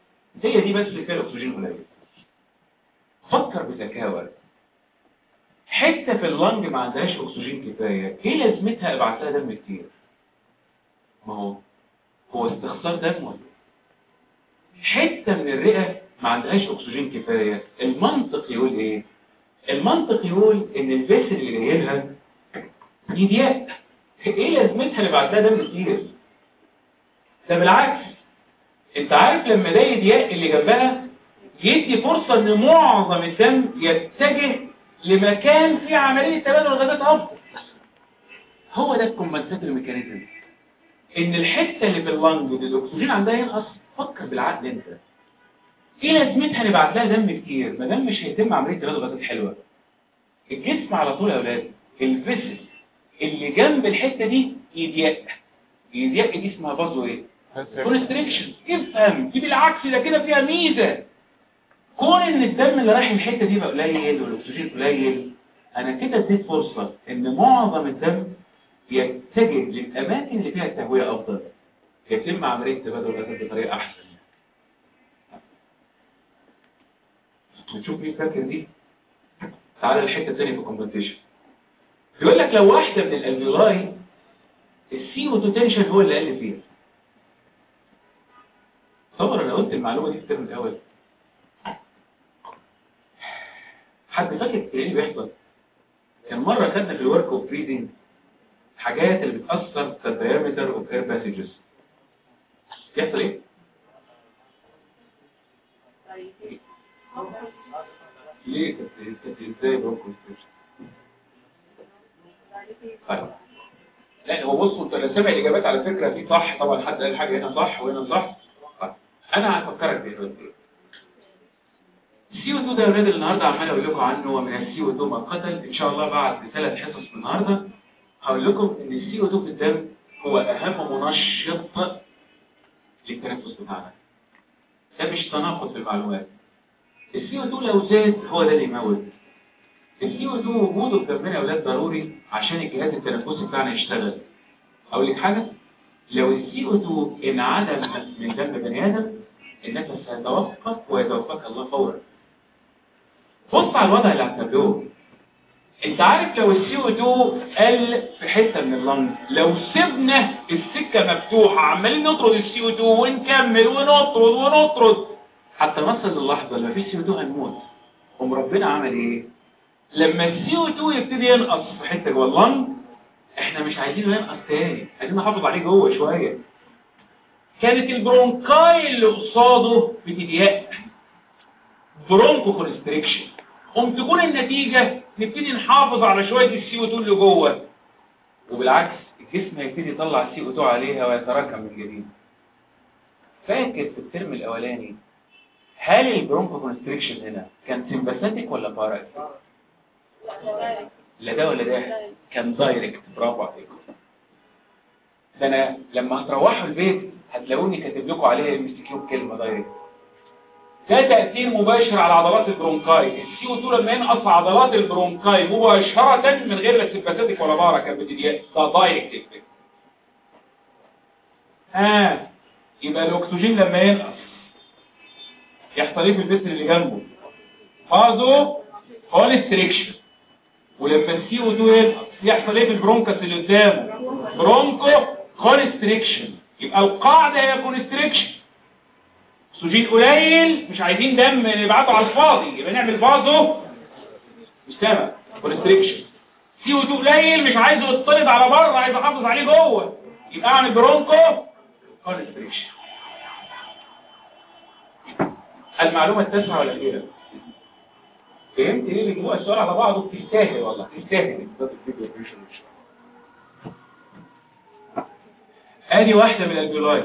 هي دي بس اللي فيها الاكسجين قليل فكر بذكاوه حته في اللنج ما عندهاش اكسجين كفايه ايه لازمتها ابعت لها دم كتير ما هو هو استخسار دم ولا إيه؟ حته من الرئه ما عندهاش اكسجين كفايه المنطق يقول ايه المنطق يقول ان الفيسل اللي جاي لها دي ضيق ايه لازمتها اللي بعد لها دم كتير ده بالعكس انت عارف لما ده يضيق اللي جنبها يدي فرصة ان معظم الدم يتجه لمكان فيه عملية تبادل الغازات افضل هو ده الكومبنساتوري ميكانيزم ان الحتة اللي في اللنج اللي الاكسجين عندها ينقص فكر بالعقل انت ايه لازمتها نبعت لها دم كتير ما دام مش هيتم عملية تبادل الغازات حلوة الجسم على طول يا اولاد الفيسل اللي جنب الحتة دي يضيق يضيق دي اسمها بازو ايه كونستريكشن افهم دي بالعكس ده كده فيها ميزة كون ان الدم اللي رايح الحتة دي بقى قليل والاكسجين قليل انا كده اديت فرصة ان معظم الدم يتجه للاماكن اللي فيها التهوية افضل يتم عملية تبادل الغازات بطريقة احسن نشوف مين فاكر دي تعالى الحتة الثانية في الكومبنسيشن بيقول لك لو واحدة من الالفيولاي السي او 2 تنشن هو اللي قل فيها تصور انا قلت المعلومة دي في الترم الاول حد فاكر ايه اللي بيحصل كان مرة خدنا في الورك اوف بريدنج حاجات اللي بتأثر في الديامتر اوف اير باسجز يحصل ايه؟ ليه كانت كانت ازاي برونكو طيب لا هو بصوا انت لو سامع الاجابات على فكره في صح طبعا حد قال حاجه هنا صح وهنا صح طيب انا هفكرك دلوقتي السي او 2 ده يا ولاد النهارده عمال اقول لكم عنه ومن السي او 2 مؤقتا ان شاء الله بعد ثلاث حصص من النهارده هقول لكم ان السي او 2 في الدم هو اهم منشط للتنفس بتاعنا ده مش تناقض في المعلومات السي او 2 لو زاد هو ده اللي يموت السي او 2 وجوده في دمنا يا اولاد ضروري عشان الجهاز التنفسي بتاعنا يشتغل اقول لك حاجه لو السي او 2 انعدم من دم بني ادم النفس سيتوقف ويتوفاك الله فورا بص على الوضع اللي هتقابلوه انت عارف لو السي او 2 قل في حته من اللنج لو سيبنا السكه مفتوحه عمالين نطرد السي او 2 ونكمل ونطرد ونطرد حتى نصل للحظه اللي مفيش سي او 2 هنموت قوم ربنا عمل ايه لما السي او 2 يبتدي ينقص في حته جوه اللنج احنا مش عايزينه ينقص تاني عايزين نحافظ عليه جوه شويه كانت البرونكاي اللي قصاده بتضيق برونكو كونستريكشن قوم تكون النتيجة نبتدي نحافظ على شوية السي او 2 اللي جوه وبالعكس الجسم هيبتدي يطلع السي او 2 عليها ويتراكم من جديد فاكر في الترم الاولاني هل البرونكو كونستريكشن هنا كان سمباثيك ولا بارا لا ده ولا ده كان دايركت برافو عليكم ده انا لما هتروحوا البيت هتلاقوني كاتب لكم عليها ام سي كيو بكلمه دايركت ده تأثير مباشر على عضلات البرونكاي السي او 2 لما ينقص عضلات البرونكاي مباشرة من غير لا سيمباثيك ولا بارا كان بتديها ده دايركت افكت ها يبقى الاكسجين لما ينقص يحصل ايه في البسر اللي جنبه فازو كونستريكشن ولما السي او 2 ينقص يحصل ايه في البرونكس اللي قدامه برونكو كونستريكشن يبقى القاعدة هي كونستريكشن اكسجين قليل مش عايزين دم نبعته على الفاضي يبقى نعمل فازو مستمع كونستريكشن سي او 2 قليل مش عايزه يطرد على بره عايز احافظ عليه جوه يبقى اعمل برونكو كونستريكشن المعلومه التاسعه ولا الاخيره فهمت ليه بيجيبوا السؤال على بعضه تستاهل والله تستاهل ادي واحده من البيولايت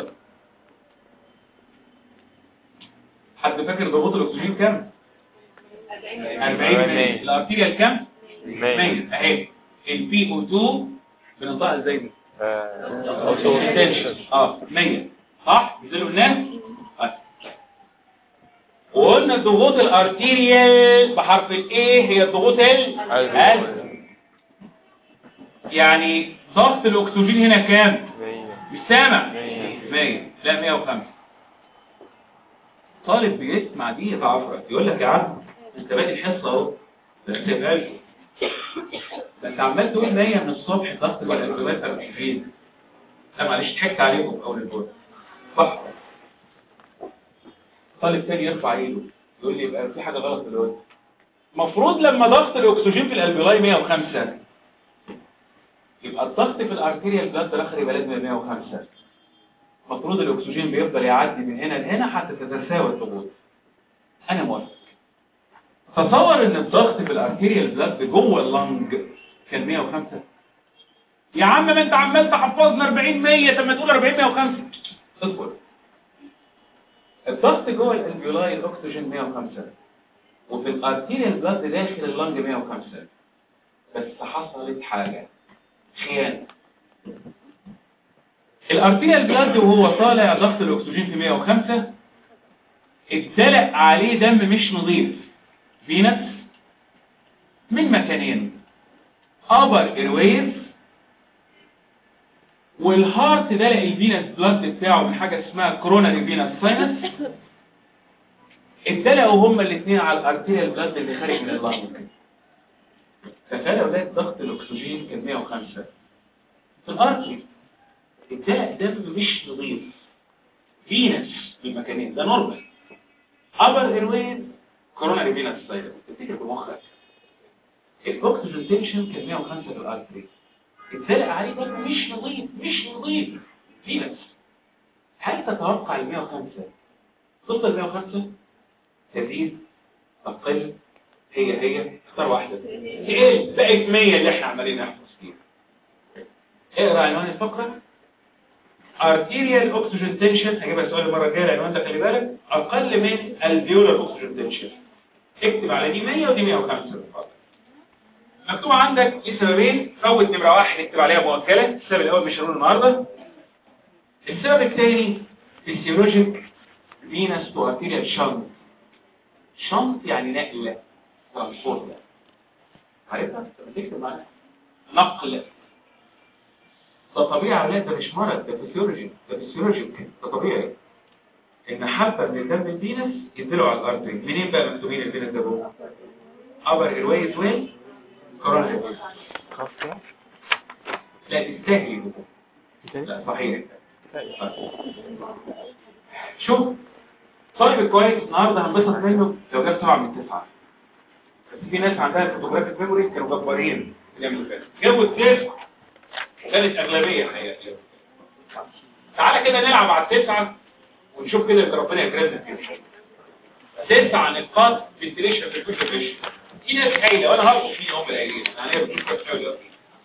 حد فاكر ضغوط الاكسجين كام 40 الارتيريال كام 100 اهي البي او 2 بننطقها ازاي دي اه 100 صح زي اللي قلناه وقلنا الضغوط الارتيريال بحرف الايه هي الضغوط القلب يعني ضغط الاكسجين هنا كام مش سامع 100 لا 105 طالب بيسمع دي يتعفرت يقول لك يا عم انت بادئ الحصه اهو بس يا بس عمال تقول 100 من الصبح الضغط والانفلامات الاكسجين لا معلش ضحكت عليكم في اول الجول صح طالب تاني يرفع ايده يقول لي يبقى في حاجه غلط في الوقت المفروض لما ضغط الاكسجين في الالفيولاي 105 يبقى الضغط في الارتيريال بلاد الاخر يبقى لازم 105 المفروض الاكسجين بيفضل يعدي من هنا لهنا حتى تتساوى الضغوط انا موافق تصور ان الضغط في الارتيريال بلاد جوه اللنج كان 105 يا عم ما انت عمال تحفظنا 40 100 طب ما تقول 40 105 اصبر الضغط جوه الالفيولاي الاكسجين 105 وفي الارتيريال بلاد داخل اللنج 105 بس حصلت حاجه خيانه الارتيريال بلاد وهو طالع ضغط الاكسجين في 105 اتدلق عليه دم مش نظيف فينس من مكانين upper airways والهارت دلق الفينس بلاد بتاعه من حاجة اسمها كوروناري فينس ساينس اتدلقوا هما الاثنين على الارتيريال بلاد اللي خارج من اللنج تخيل يا اولاد ضغط الاكسجين كان 105 في الارتري اتدلق دم مش نظيف فينس في المكانين ده نورمال upper airways كوروناري فينس ساينس تفتكر بمخك الاكسجين تنشن كان 105 في الارتري اتدلق عليه دم مش نظيف مش نظيف فينس هل تتوقع ال 105 تفضل 105 تزيد تقل هي هي اختار واحدة تقل بقت 100 اللي احنا عمالين نحفظ فيها اقرا عنوان الفقرة arterial oxygen tension هجيبها السؤال المرة الجاية العنوان ده خلي بالك اقل من alveolar oxygen tension اكتب على دي 100 ودي 105 مكتوب عندك في سببين فوت نمرة واحد اكتب عليها مؤكلة السبب الاول مش هنقول النهاردة السبب الثاني فيسيولوجيك فينس تو ارتيريال شنط شنط يعني نقل ترانسبورت عارفها؟ تكتب معايا نقل ده طبيعي على ده مش مرض ده فيسيولوجي ده فيسيولوجيك ده طبيعي ان حبة من الدم الفينس ينزلوا على الارتري منين بقى مكتوبين الفينس ده جوه؟ ابر ايروايز وين؟ كوروناري لا تستاهل لا صحيح شوف طالب كويس النهارده هنبسط منه لو جاب سبعة من تسعة بس في ناس عندها فوتوغرافيك ميموري كانوا جبارين الايام اللي فاتت جابوا التسعة كانت اغلبيه الحقيقه تعالى كده نلعب على التسعه ونشوف كده اللي ربنا يكرمنا فيه تسعه نقاط فنتليشن في الكونتريبيوشن في ناس قايله وانا هرقص فيه هم القايلين يعني بتشوف حلوه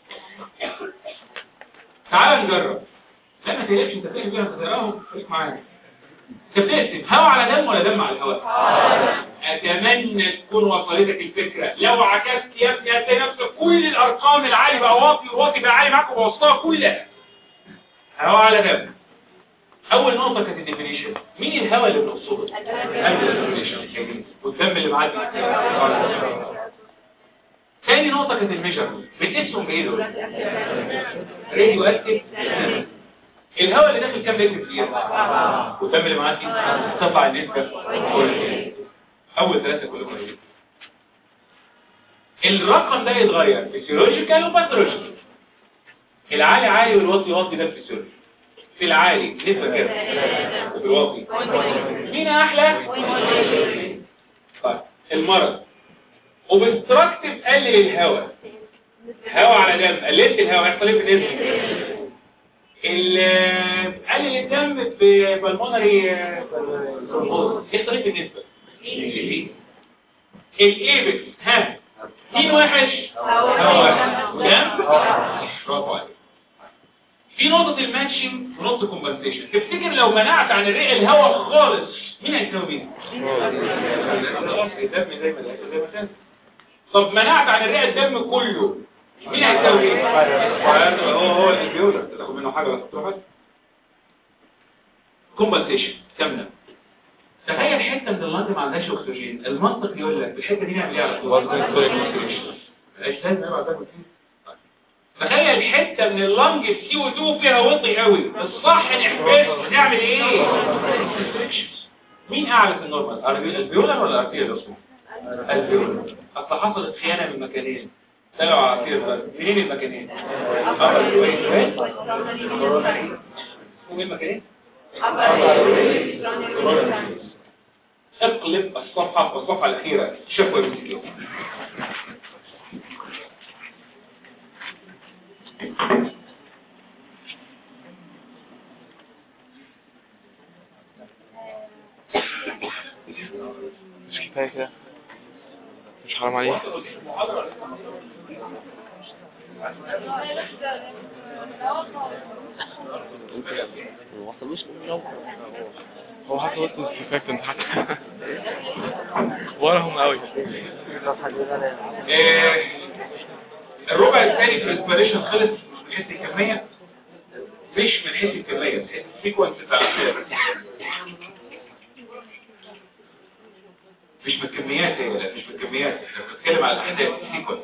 تعالى نجرب لا ما تقلقش انت تقلق فيها تقراهم خليك معايا انت بتقسم هوا على دم ولا دم على الهواء اتمنى تكون وصلتك الفكره لو عكست يا ابني هتلاقي نفسك كل الارقام العالي بقى واطي والواطي بقى عالي معاك وبوظتها كلها هوا على دم اول نقطه كانت الديفينيشن مين الهواء اللي بنقصده الديفينيشن والدم اللي معدي ثاني نقطه كانت الميجرمنت بتقسم بايه دول راديو اكتف الهواء اللي داخل كام لتر كتير والدم اللي معدي تطلع النسبه اول ثلاثه كلهم راديو الرقم ده يتغير فيسيولوجيكال وباثولوجيكال العالي عالي والواطي واطي ده الفيسيولوجي في العالي نسبة كام وفي الواطي مين احلى طيب المرض وبستراكتيف قلل الهواء هواء على دم قللت الهواء يحصل ايه في النسبة قلل الدم في بالمونري يحصل ايه في النسبة الايبكس ها مين وحش هواء دم برافو عليك في نقطة الماتشنج ونقطة كومبنسيشن تفتكر لو منعت عن الرئة الهواء خالص مين هيساوي مين؟ الدم زي ما زي ما كان طب منعت عن الرئة الدم كله مين هيساوي مين؟ هو هو اللي بيولد تاخد منه حاجة ولا تروح كومبنسيشن كاملة تخيل حتة من اللنج ما عندهاش اكسجين المنطق يقول لك الحتة دي نعمل ايه على طول؟ ملهاش لازمه يبقى تاكل فيه تخيل حتة من اللنج السي او 2 فيها وطي قوي الصح نحبس نعمل ايه مين اعلى في النورمال البيولر ولا الارتيال اصلا البيولر اصل حصلت خيانة من مكانين طلعوا على كده منين المكانين ابر كويس وين المكانين اقلب الصفحة والصفحة الأخيرة شوفوا يمسكوا مش كفاية كده مش حرام عليك ما وصلوش من الأول هو حتى وقت استفاكت انت حتى وراهم قوي آه، الربع الثاني في الاسبريشن خلص من حيث الكمية مش من حيث الكمية من حيث السيكونس بتاع الأشياء. مش بالكميات هي لا مش بالكميات احنا بنتكلم على الاحداث السيكونس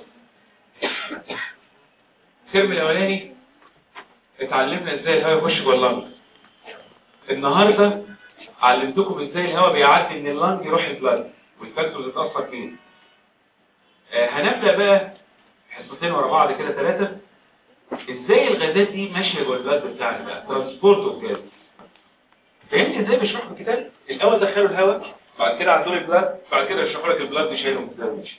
الترم الاولاني اتعلمنا ازاي الهواء يخش جوه اللنج النهارده علمتكم ازاي الهواء بيعدي من اللنج يروح البلاد والفاكتورز تتاثر فيه آه، هنبدا بقى حصتين ورا بعض كده ثلاثه ازاي الغازات دي ماشيه جوه البلاد بتاعنا بقى ترانسبورت اوف جاز فهمت ازاي بشرح الكتاب الاول دخلوا الهواء بعد كده عدوا البلاد بعد كده يشرحوا لك البلاد دي شايلهم ازاي ومش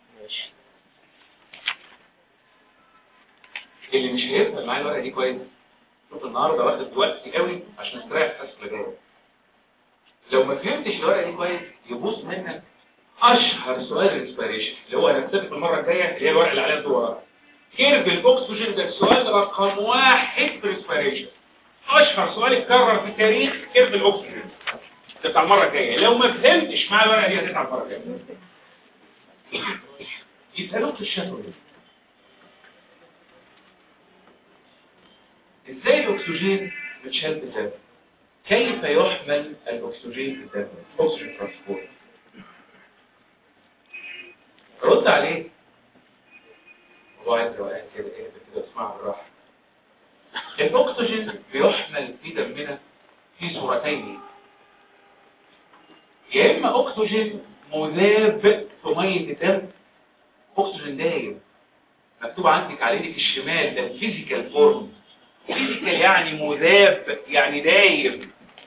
اللي مش هيفهم معايا الورقه دي كويس شوف النهارده واخد وقت قوي عشان استريح الحصه اللي جايه لو ما فهمتش الورقه دي كويس يبوظ منك اشهر سؤال الانسبيريشن اللي هو هنكتبه المره الجايه اللي هي الورقه اللي عليها الدور ورا كيرف الاكسجين ده السؤال رقم واحد في الانسبيريشن اشهر سؤال اتكرر في التاريخ كيرف الاكسجين ده بتاع المره الجايه لو ما فهمتش مع الورقه دي هتتعب المره الجايه يسالوك في الشفوي ازاي الاكسجين بتشال في الدم كيف يحمل الاكسجين في الدم اكسجين ترانسبورت رد عليه هو عايز روقان كده ايه كده اسمعها بالراحه الاكسجين بيحمل في دمنا في صورتين يا اما اكسجين مذاب في ميه الدم اكسجين دايب مكتوب عندك على ايدك الشمال ده الفيزيكال فورم فيزيكال يعني مذاب يعني دايب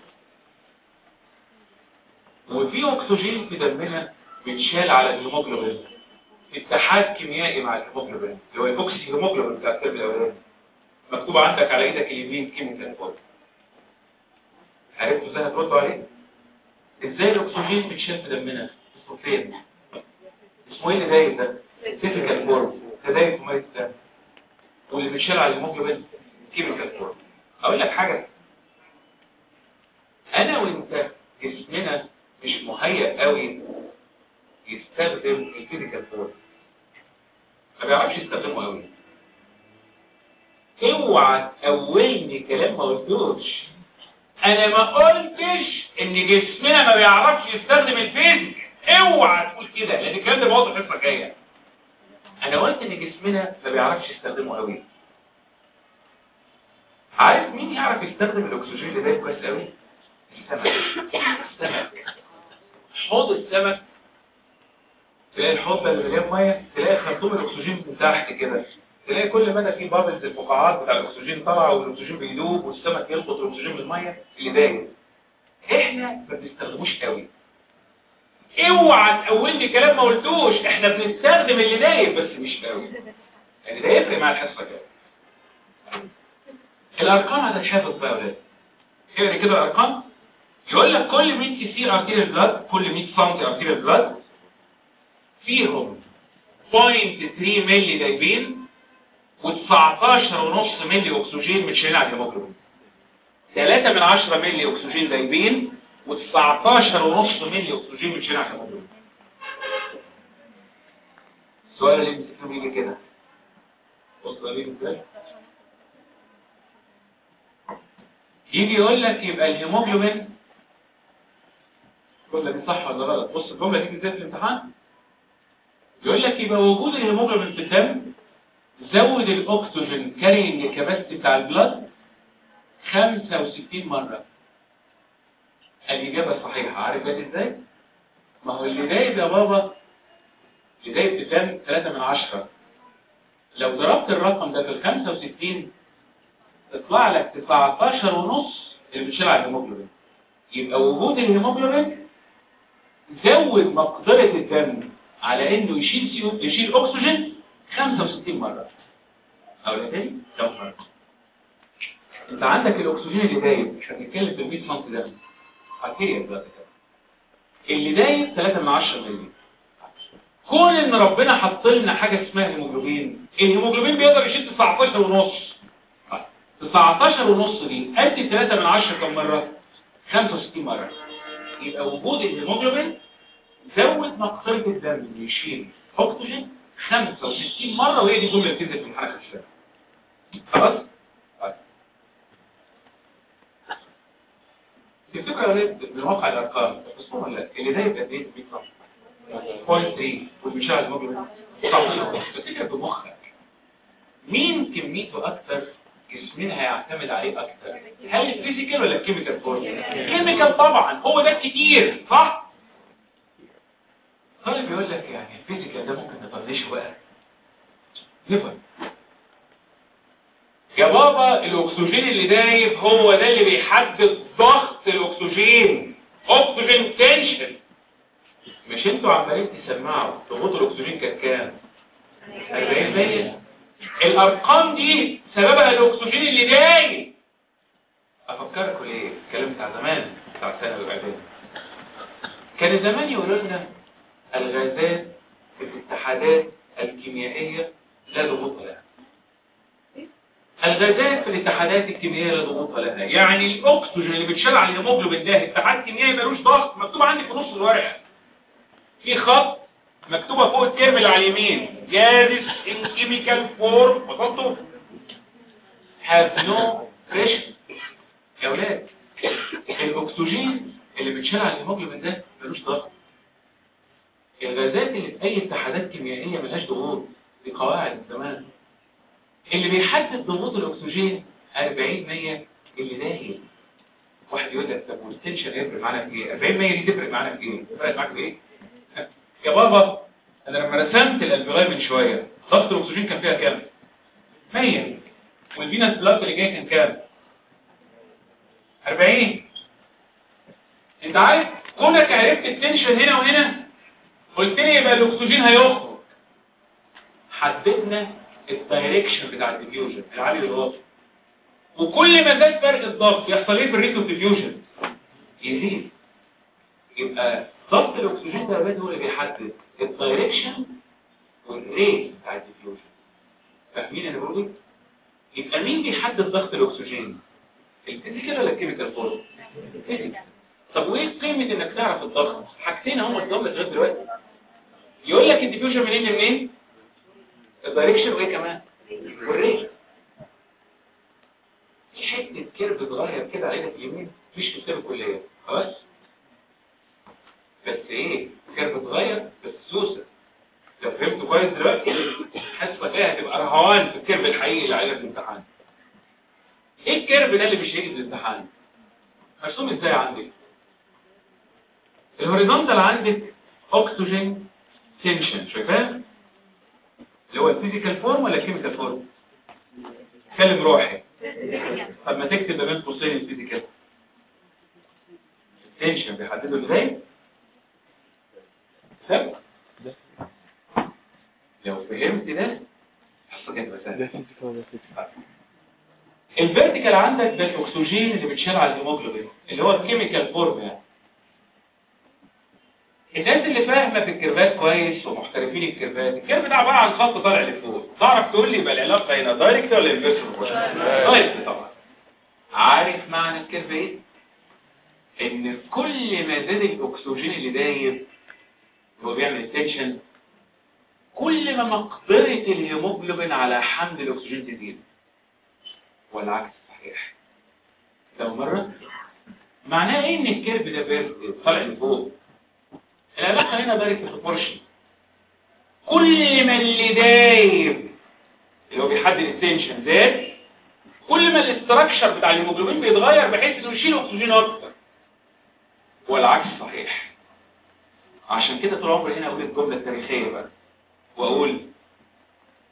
وفي اكسجين في دمنا بيتشال على الهيموجلوبين اتحاد كيميائي مع الهيموجلوبين اللي هو الاوكسي هيموجلوبين بتاع الترم الاولاني مكتوب عندك على ايدك اليمين كيميكال فورم عرفتوا ازاي هتردوا عليه ازاي الاكسجين بيتشال في دمنا اسمه فين اسمه ايه اللي دايب ده فيزيكال فورم ده دايب في ميه الدم واللي بيتشال على الهيموجلوبين كيميكال فورم اقول لك حاجه انا وانت جسمنا مش مهيأ قوي يستخدم الفيزيكال فورم ما بيعرفش يستخدمه قوي اوعى تقولني كلام ما قلتوش انا ما قلتش ان جسمنا ما بيعرفش يستخدم الفيزيك اوعى تقول كده لان الكلام ده موضوع الحصه الجايه انا قلت ان جسمنا ما بيعرفش يستخدمه قوي عارف مين يعرف يستخدم الاكسجين اللي ده كويس قوي السمك السمك حوض السمك تلاقي الحوض اللي مليان ميه تلاقي خرطوم الاكسجين من تحت كده تلاقي كل مدى في بابلز الفقاعات بتاع الاكسجين طالعه والاكسجين بيدوب والسمك يلقط الاكسجين من الميه اللي دايب احنا ما بنستخدموش قوي اوعى تقولني كلام ما قلتوش احنا بنستخدم اللي دايب بس مش قوي يعني ده يفرق مع الحصه كده الارقام هتتحفظ بقى يا ولاد اقرا كده الارقام يقول لك كل 100 سي سي ارتيريال بلاد كل 100 سم ارتيريال بلاد فيهم 0.3 مللي دايبين و19 ونص مللي اكسجين متشالين على الهيموجلوبين 3 من 10 مللي اكسجين دايبين و19 ونص مللي اكسجين متشالين على الهيموجلوبين السؤال اللي مسكته بيجي كده بص بقى بيجي ازاي يجي يقول لك يبقى الهيموجلوبين الجمله دي صح ولا غلط بص الجمله دي ازاي في الامتحان يقول لك يبقى وجود الهيموجلوبين في الدم زود الاكسجين كارينج كاباسيتي بتاع البلاد 65 مره الاجابه صحيحه عارف بقى ازاي ما هو اللي دايب يا بابا اللي دايب في الدم 3 من 10 لو ضربت الرقم ده في ال 65 تطلع لك 19 ونص اللي بتشيل على الهيموجلوبين يبقى وجود الهيموجلوبين زود مقدرة الدم على انه يشيل سيو... يشيل اكسجين 65 مرة او تاني لو مرة انت عندك الاكسجين اللي دايب مش هنتكلم في ال 100 سم ده ارتيريال بلاد اللي دايب 3 من 10 مللي كون ان ربنا حط لنا حاجه اسمها هيموجلوبين الهيموجلوبين بيقدر يشيل 19 ونص 19 ونص دي قد 3 من 10 كم مره 65 مره يبقى وجود الهيموجلوبين زود مقدره الدم انه يشيل اكسجين 65 مره وهي دي جمله بتنزل في امتحان اخر السنه خلاص طيب. تفتكروا يا ولاد من واقع الارقام تفصلوا ولا لا؟ اللي ده يبقى قد ايه 100 سم بوينت 3 والمشاعر المجرد طبيعي تفتكر بمخك مين كميته اكتر جسمنا هيعتمد عليه اكتر هل الفيزيكال ولا الكيميكال فورم الكيميكال طبعا هو ده الكتير صح طالب يقول لك يعني الفيزيكال ده ممكن نطنشه بقى نفر يا بابا الاكسجين اللي دايب هو ده اللي بيحدد ضغط الاكسجين اكسجين تنشن مش انتوا عمالين تسمعوا ضغوط الاكسجين كانت كام 40 مية الارقام دي سببها الاكسجين اللي دايب افكركم ليه الكلام بتاع زمان بتاع الثانوي والاعدادي كان زمان يقولوا لنا الغازات في الاتحادات الكيميائيه لا ضغوط لها الغازات في الاتحادات الكيميائيه لا ضغوط لها يعني الاكسجين اللي بيتشال على الهيموجلوبين ده اتحاد كيميائي ملوش ضغط مكتوب عندي في نص الورقه في خط مكتوبة فوق الترم اللي على اليمين gases in chemical form وصلتوا have no pressure يا ولاد الاكسجين اللي بتشال على الهيموجلوبين ده ملوش ضغط الغازات اللي في اي اتحادات كيميائيه ملهاش ضغوط دي قواعد زمان اللي بيحدد ضغوط الاكسجين 40 100 اللي دايب واحد يقول لك طب والتنشن هيفرق معانا في ايه 40 100 دي تفرق معانا في ايه تفرق معاك في ايه يا بابا انا لما رسمت الالفيولاي من شويه ضغط الاكسجين كان فيها كام 100 والفينس بلاد اللي جاي كان كام 40 انت عارف كونك عرفت التنشن هنا وهنا قلت لي يبقى الاكسجين هيخرج حددنا الدايركشن بتاع الديفيوجن العالي للواطي وكل ما زاد فرق الضغط يحصل ايه في الريت اوف ديفيوجن يزيد يبقى ضغط الاكسجين ده هو اللي بيحدد الدايركشن والريت بتاع الديفيوجن فاهمين انا بقول ايه يبقى مين بيحدد ضغط الاكسجين الفيزيكال ولا الكيميكال فورم الفيزيكال طب وايه قيمه انك تعرف الضغط حاجتين هم قدام لغايه دلوقتي يقول لك الديفيوجن منين لمنين الدايركشن وايه كمان والريت في حته كيرف اتغير كده على ايدك اليمين مش في كتاب الكليه خلاص بس ايه كيرف اتغير بس سوسه لو فهمت كويس دلوقتي حاسه فيها هتبقى رهوان في الكيرف الحقيقي اللي عليه في الامتحان ايه الكيرف ده اللي مش هيجي في الامتحان مرسوم ازاي عندك الهوريزونتال عندك اكسجين تنشن شايفاه اللي هو الفيزيكال فورم ولا الكيميكال فورم كلم روحي طب ما تكتب ما بين قوسين الفيزيكال التنشن بيحدده ازاي فهم لو فهمت ده حصه كده ده مسألة فيزيكال ولا فيزيكال الفيرتيكال عندك ده الاكسجين اللي بتشال على الهيموجلوبين اللي هو الكيميكال فورم يعني الناس اللي فاهمه في الكيرفات كويس ومحترفين الكيرفات الكيرف ده عباره عن خط طالع لفوق تعرف تقول لي يبقى العلاقه هنا دايركت ولا انفيرس دايركت طبعا عارف معنى الكيرف ايه ان كل ما زاد الاكسجين اللي دايب هو بيعمل التنشن كل ما مقدره الهيموجلوبين على حمل الاكسجين تزيد والعكس صحيح لو مرة معناه ايه ان الكيرف ده بيرد طالع لفوق العلاقة هنا دايركت بروبورشن كل ما اللي دايب اللي هو بيحدد التنشن زاد كل ما الاستراكشر بتاع الهيموجلوبين بيتغير بحيث انه يشيل اكسجين اكتر والعكس صحيح عشان كده طول عمري هنا اقول الجملة التاريخية بقى واقول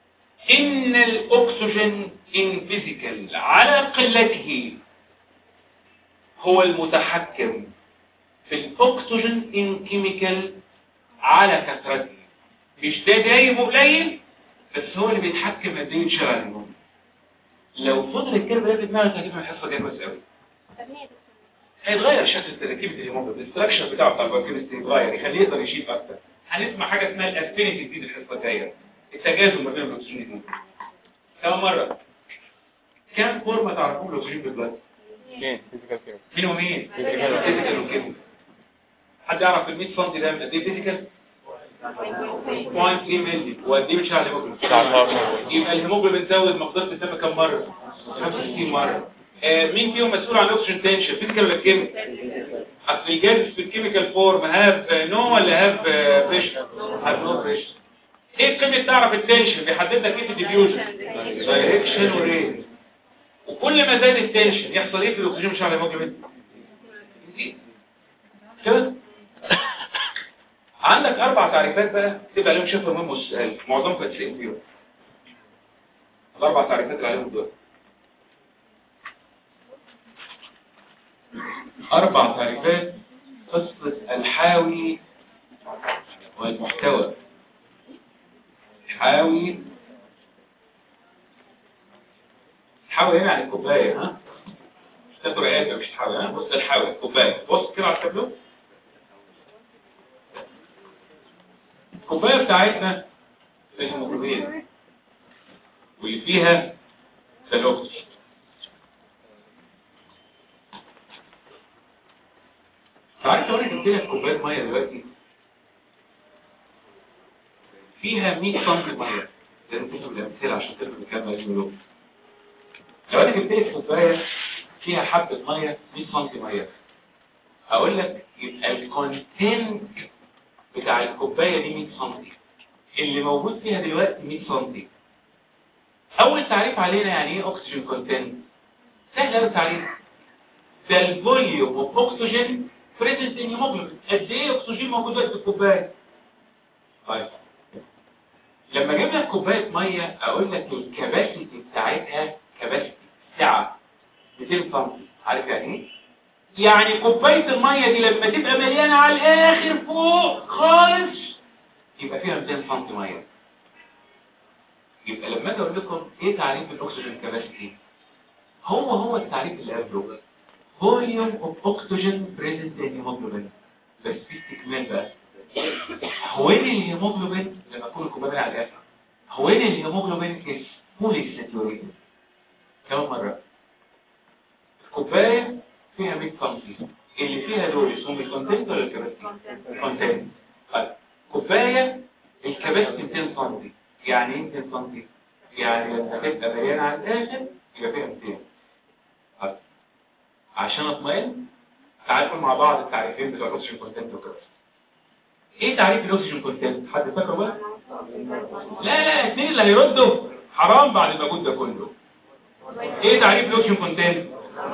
ان الاكسجين ان فيزيكال على قلته هو المتحكم في الاكسجين ان كيميكال على كثرته مش ده دايم قليل بس هو اللي بيتحكم قد ايه يتشغل النوم لو فضل الكلمه ده في دماغك هتفهم الحصه دي كويس قوي هيتغير شكل تركيبه الهيموجلوبين الاستراكشر بتاعه بتاع البايوكيمستري يتغير يخليه يقدر يشيل اكتر هنسمع حاجه اسمها الافينيتي جديد الحصه الجايه التجاذب ما بين الاكسجين الاثنين كم مره كم فورمه تعرفون الاكسجين في البلد اثنين فيزيكال كيمياء مين ومين فيزيكال وكيميكال حد يعرف ال 100 سم ده قد ايه فيزيكال 0.3 مللي وقد ايه بتشعل الهيموجلوبين يبقى الهيموجلوبين زود مقدار الدم كم مره 65 مره آه مين فيهم مسؤول عن الاكسجين تنشن فيزيكال ولا كيميكال اصل الجاز في الكيميكال فورم هاف نو ولا هاف بريشر هاف نو بريشر ايه القيمه تعرف التنشن بيحدد لك ايه في الديفيوجن دايركشن وريت وكل ما زاد التنشن يحصل ايه في الاكسجين مش على الهيموجلوبين يزيد. كده عندك اربع تعريفات بقى تبقى عليهم شفر مهم والسؤال معظمكم هتسال فيهم الاربع تعريفات اللي عليهم دول اربع تعريفات قصه الحاوي والمحتوى الحاوي الحاوي هنا عن الكوبايه ها مش تاكل عيادة مش الحاوي ها بص الحاوي الكوبايه بص كده على التابلو الكوبايه بتاعتنا الهيموجلوبين واللي فيها الاكسجين عارف لو انا جبت لك كوبايه ميه دلوقتي فيها 100 سم ميه لازم تكتب الامثله عشان تفهم الكلام ده اسمه لو انا جبت لك كوبايه فيها حبه ميه 100 سم ميه هقول لك يبقى الكونتنت بتاع الكوبايه دي 100 سم اللي موجود فيها دلوقتي 100 سم اول تعريف علينا يعني ايه اكسجين كونتنت سهل قوي التعريف ده الفوليوم اوف اكسجين بريزنت ان هيموجلوبين قد ايه اكسجين موجود دلوقتي في الكوبايه طيب لما اجيب لك كوبايه ميه اقول لك الكباسيتي بتاعتها كباسيتي سعه 200 سم عارف يعني ايه يعني كوبايه الميه دي لما تبقى مليانه على الاخر فوق خالص يبقى فيها 200 سم ميه يبقى لما اجي اقول لكم ايه تعريف الاكسجين كباسيتي هو هو التعريف اللي قبله فوليوم اوف اكسجين بريزنت ان هيموجلوبين بس في استكمال بقى هو ايه الهيموجلوبين لما يكون الكوبايه على الاخر هو ايه الهيموجلوبين از فولي ساتوريتد كمان مره الكوبايه فيها 100 سم اللي فيها دول اسمهم الكونتنت ولا الكباسيتي كونتنت طيب كوبايه الكباسيتي 200 سم يعني ايه 200 سم يعني لما تبقى مليانه على الاخر يبقى فيها 200 طيب عشان اطمئن تعالوا مع بعض التعريفين بتوع الاكسجين كونتنت وكده ايه تعريف الاكسجين كونتنت حد فاكره بقى لا لا اثنين اللي هيردوا حرام بعد المجهود ده كله ايه تعريف الاكسجين كونتنت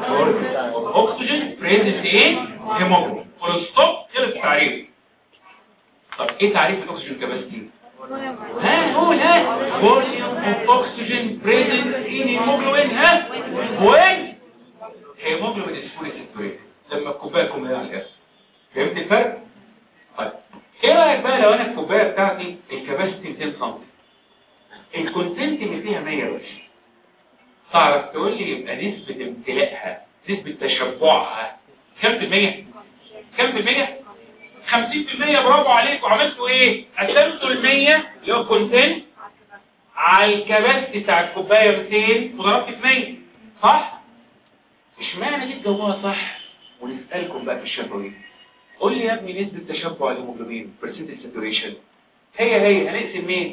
اكسجين بريزنت ايه هيموجلوبين فول ستوب خلص التعريف طب ايه تعريف الاكسجين كباسيتي ها قول ها فوليوم اوف اكسجين بريزنت ان هيموجلوبين ها وين هيموجلوبين از فولي ساتوريتد لما الكوبايه تكون مليانه على الاخر فهمت الفرق طيب ايه رايك بقى لو انا الكوبايه بتاعتي الكباسيتي 200 سم الكونتنت اللي فيها 100 بس تعرف تقول لي يبقى نسبه امتلاءها نسبه تشبعها كم في المية كم في المية 50% برافو عليك وعملتوا ايه قسمتوا ال100 اللي هو الكونتنت على الكباسيتي بتاع الكوبايه 200 وضربت في 100 صح اشمعنى دي جوها صح ونسالكم بقى في الشفوي قول لي يا ابني نسبه تشبع الهيموجلوبين برسنت ساتوريشن هي هي هنقسم مين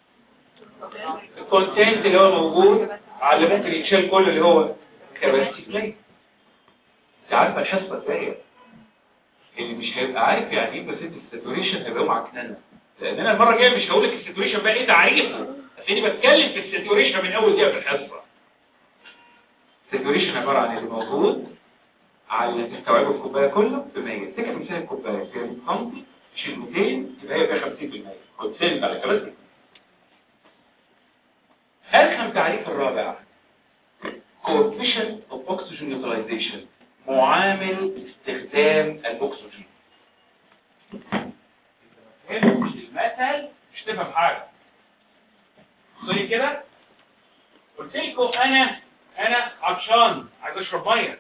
الكونتنت اللي هو موجود على اللي ممكن يتشال كله اللي هو كباسيتي بلاي انت عارفه الحصه الجايه اللي مش هيبقى عارف يعني ايه برسنت ساتوريشن هيبقى معكننه لان انا المره الجايه مش هقول لك الساتوريشن بقى ايه تعريفه هتلاقيني بتكلم في الساتوريشن من اول دقيقه في الحصه الساتوريشن عباره عن اللي موجود على اللي تستوعبه في الكوبايه كله ب 100 تفتكر مثال الكوبايه فيها 100 سم تشيل 200 يبقى هي فيها 50% كونسنت على كباسيتي التعريف الرابع coefficient of oxygen utilization معامل استخدام الاكسجين فهمت المثل مش تفهم حاجه بصي كده قلت لكم انا انا عطشان عايز اشرب ميه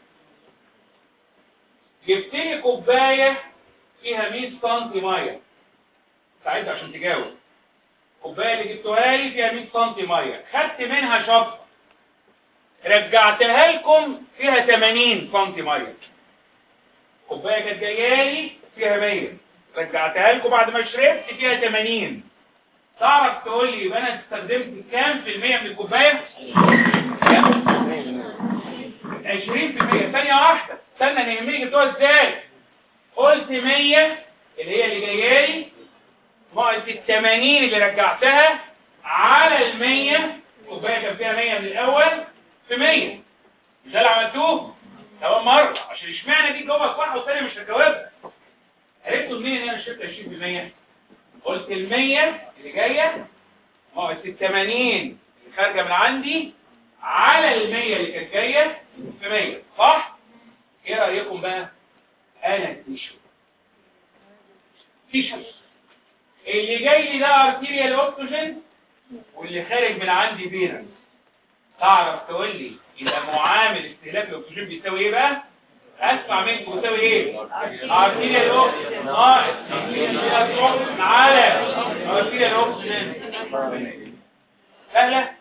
جبت لي كوبايه فيها 100 سم ميه ساعدت عشان تجاوب الكوبايه اللي جبتوها لي فيها 100 سم ميه خدت منها شفطه رجعتها لكم فيها 80 سم ميه كوبايه كانت جايه لي فيها 100 رجعتها لكم بعد ما شربت فيها 80 تعرف تقول لي يبقى انا استخدمت كام في المية من الكوبايه كام 20% ثانيه واحده استنى انا يهمني جبتوها ازاي قلت 100 اللي هي اللي جايه لي ناقص ال 80 اللي رجعتها على ال 100 الكوبايه كان فيها 100 من الاول في 100 مش ده اللي عملتوه اول مره عشان اشمعنى دي جوه صح والثانيه مش هجاوبها عرفتوا منين ان انا شربت 20% قلت ال 100 اللي جايه ناقص ال 80 اللي خارجه من عندي على ال 100 اللي كانت جايه في 100 صح ايه رايكم بقى انا تيشو تيشو اللي جاي لي ده ارتيريال اوكسجين واللي خارج من عندي فينس تعرف تقول لي يبقى معامل استهلاك الاكسجين بيساوي ايه بقى اسمع منكم بيساوي ايه ارتيريال اوكسجين ناقص ارتيريال اوكسجين على ارتيريال اوكسجين سهله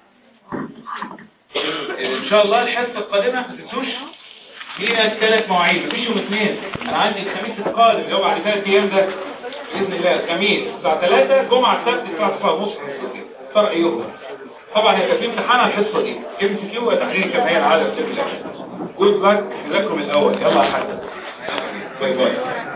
ان شاء الله الحصه القادمه ما تنسوش لينا ثلاث مواعيد مفيش يوم اثنين انا عندي الخميس القادم اللي هو بعد ثلاث ايام ده باذن الله الخميس الساعه 3 جمعه السبت الساعه 9 ونص اختار ايهم طبعا هيبقى في امتحان على الحصه دي ام سي كيو وتحرير الجمعيه العالم جود لك لكم الاول يلا يا حسن باي باي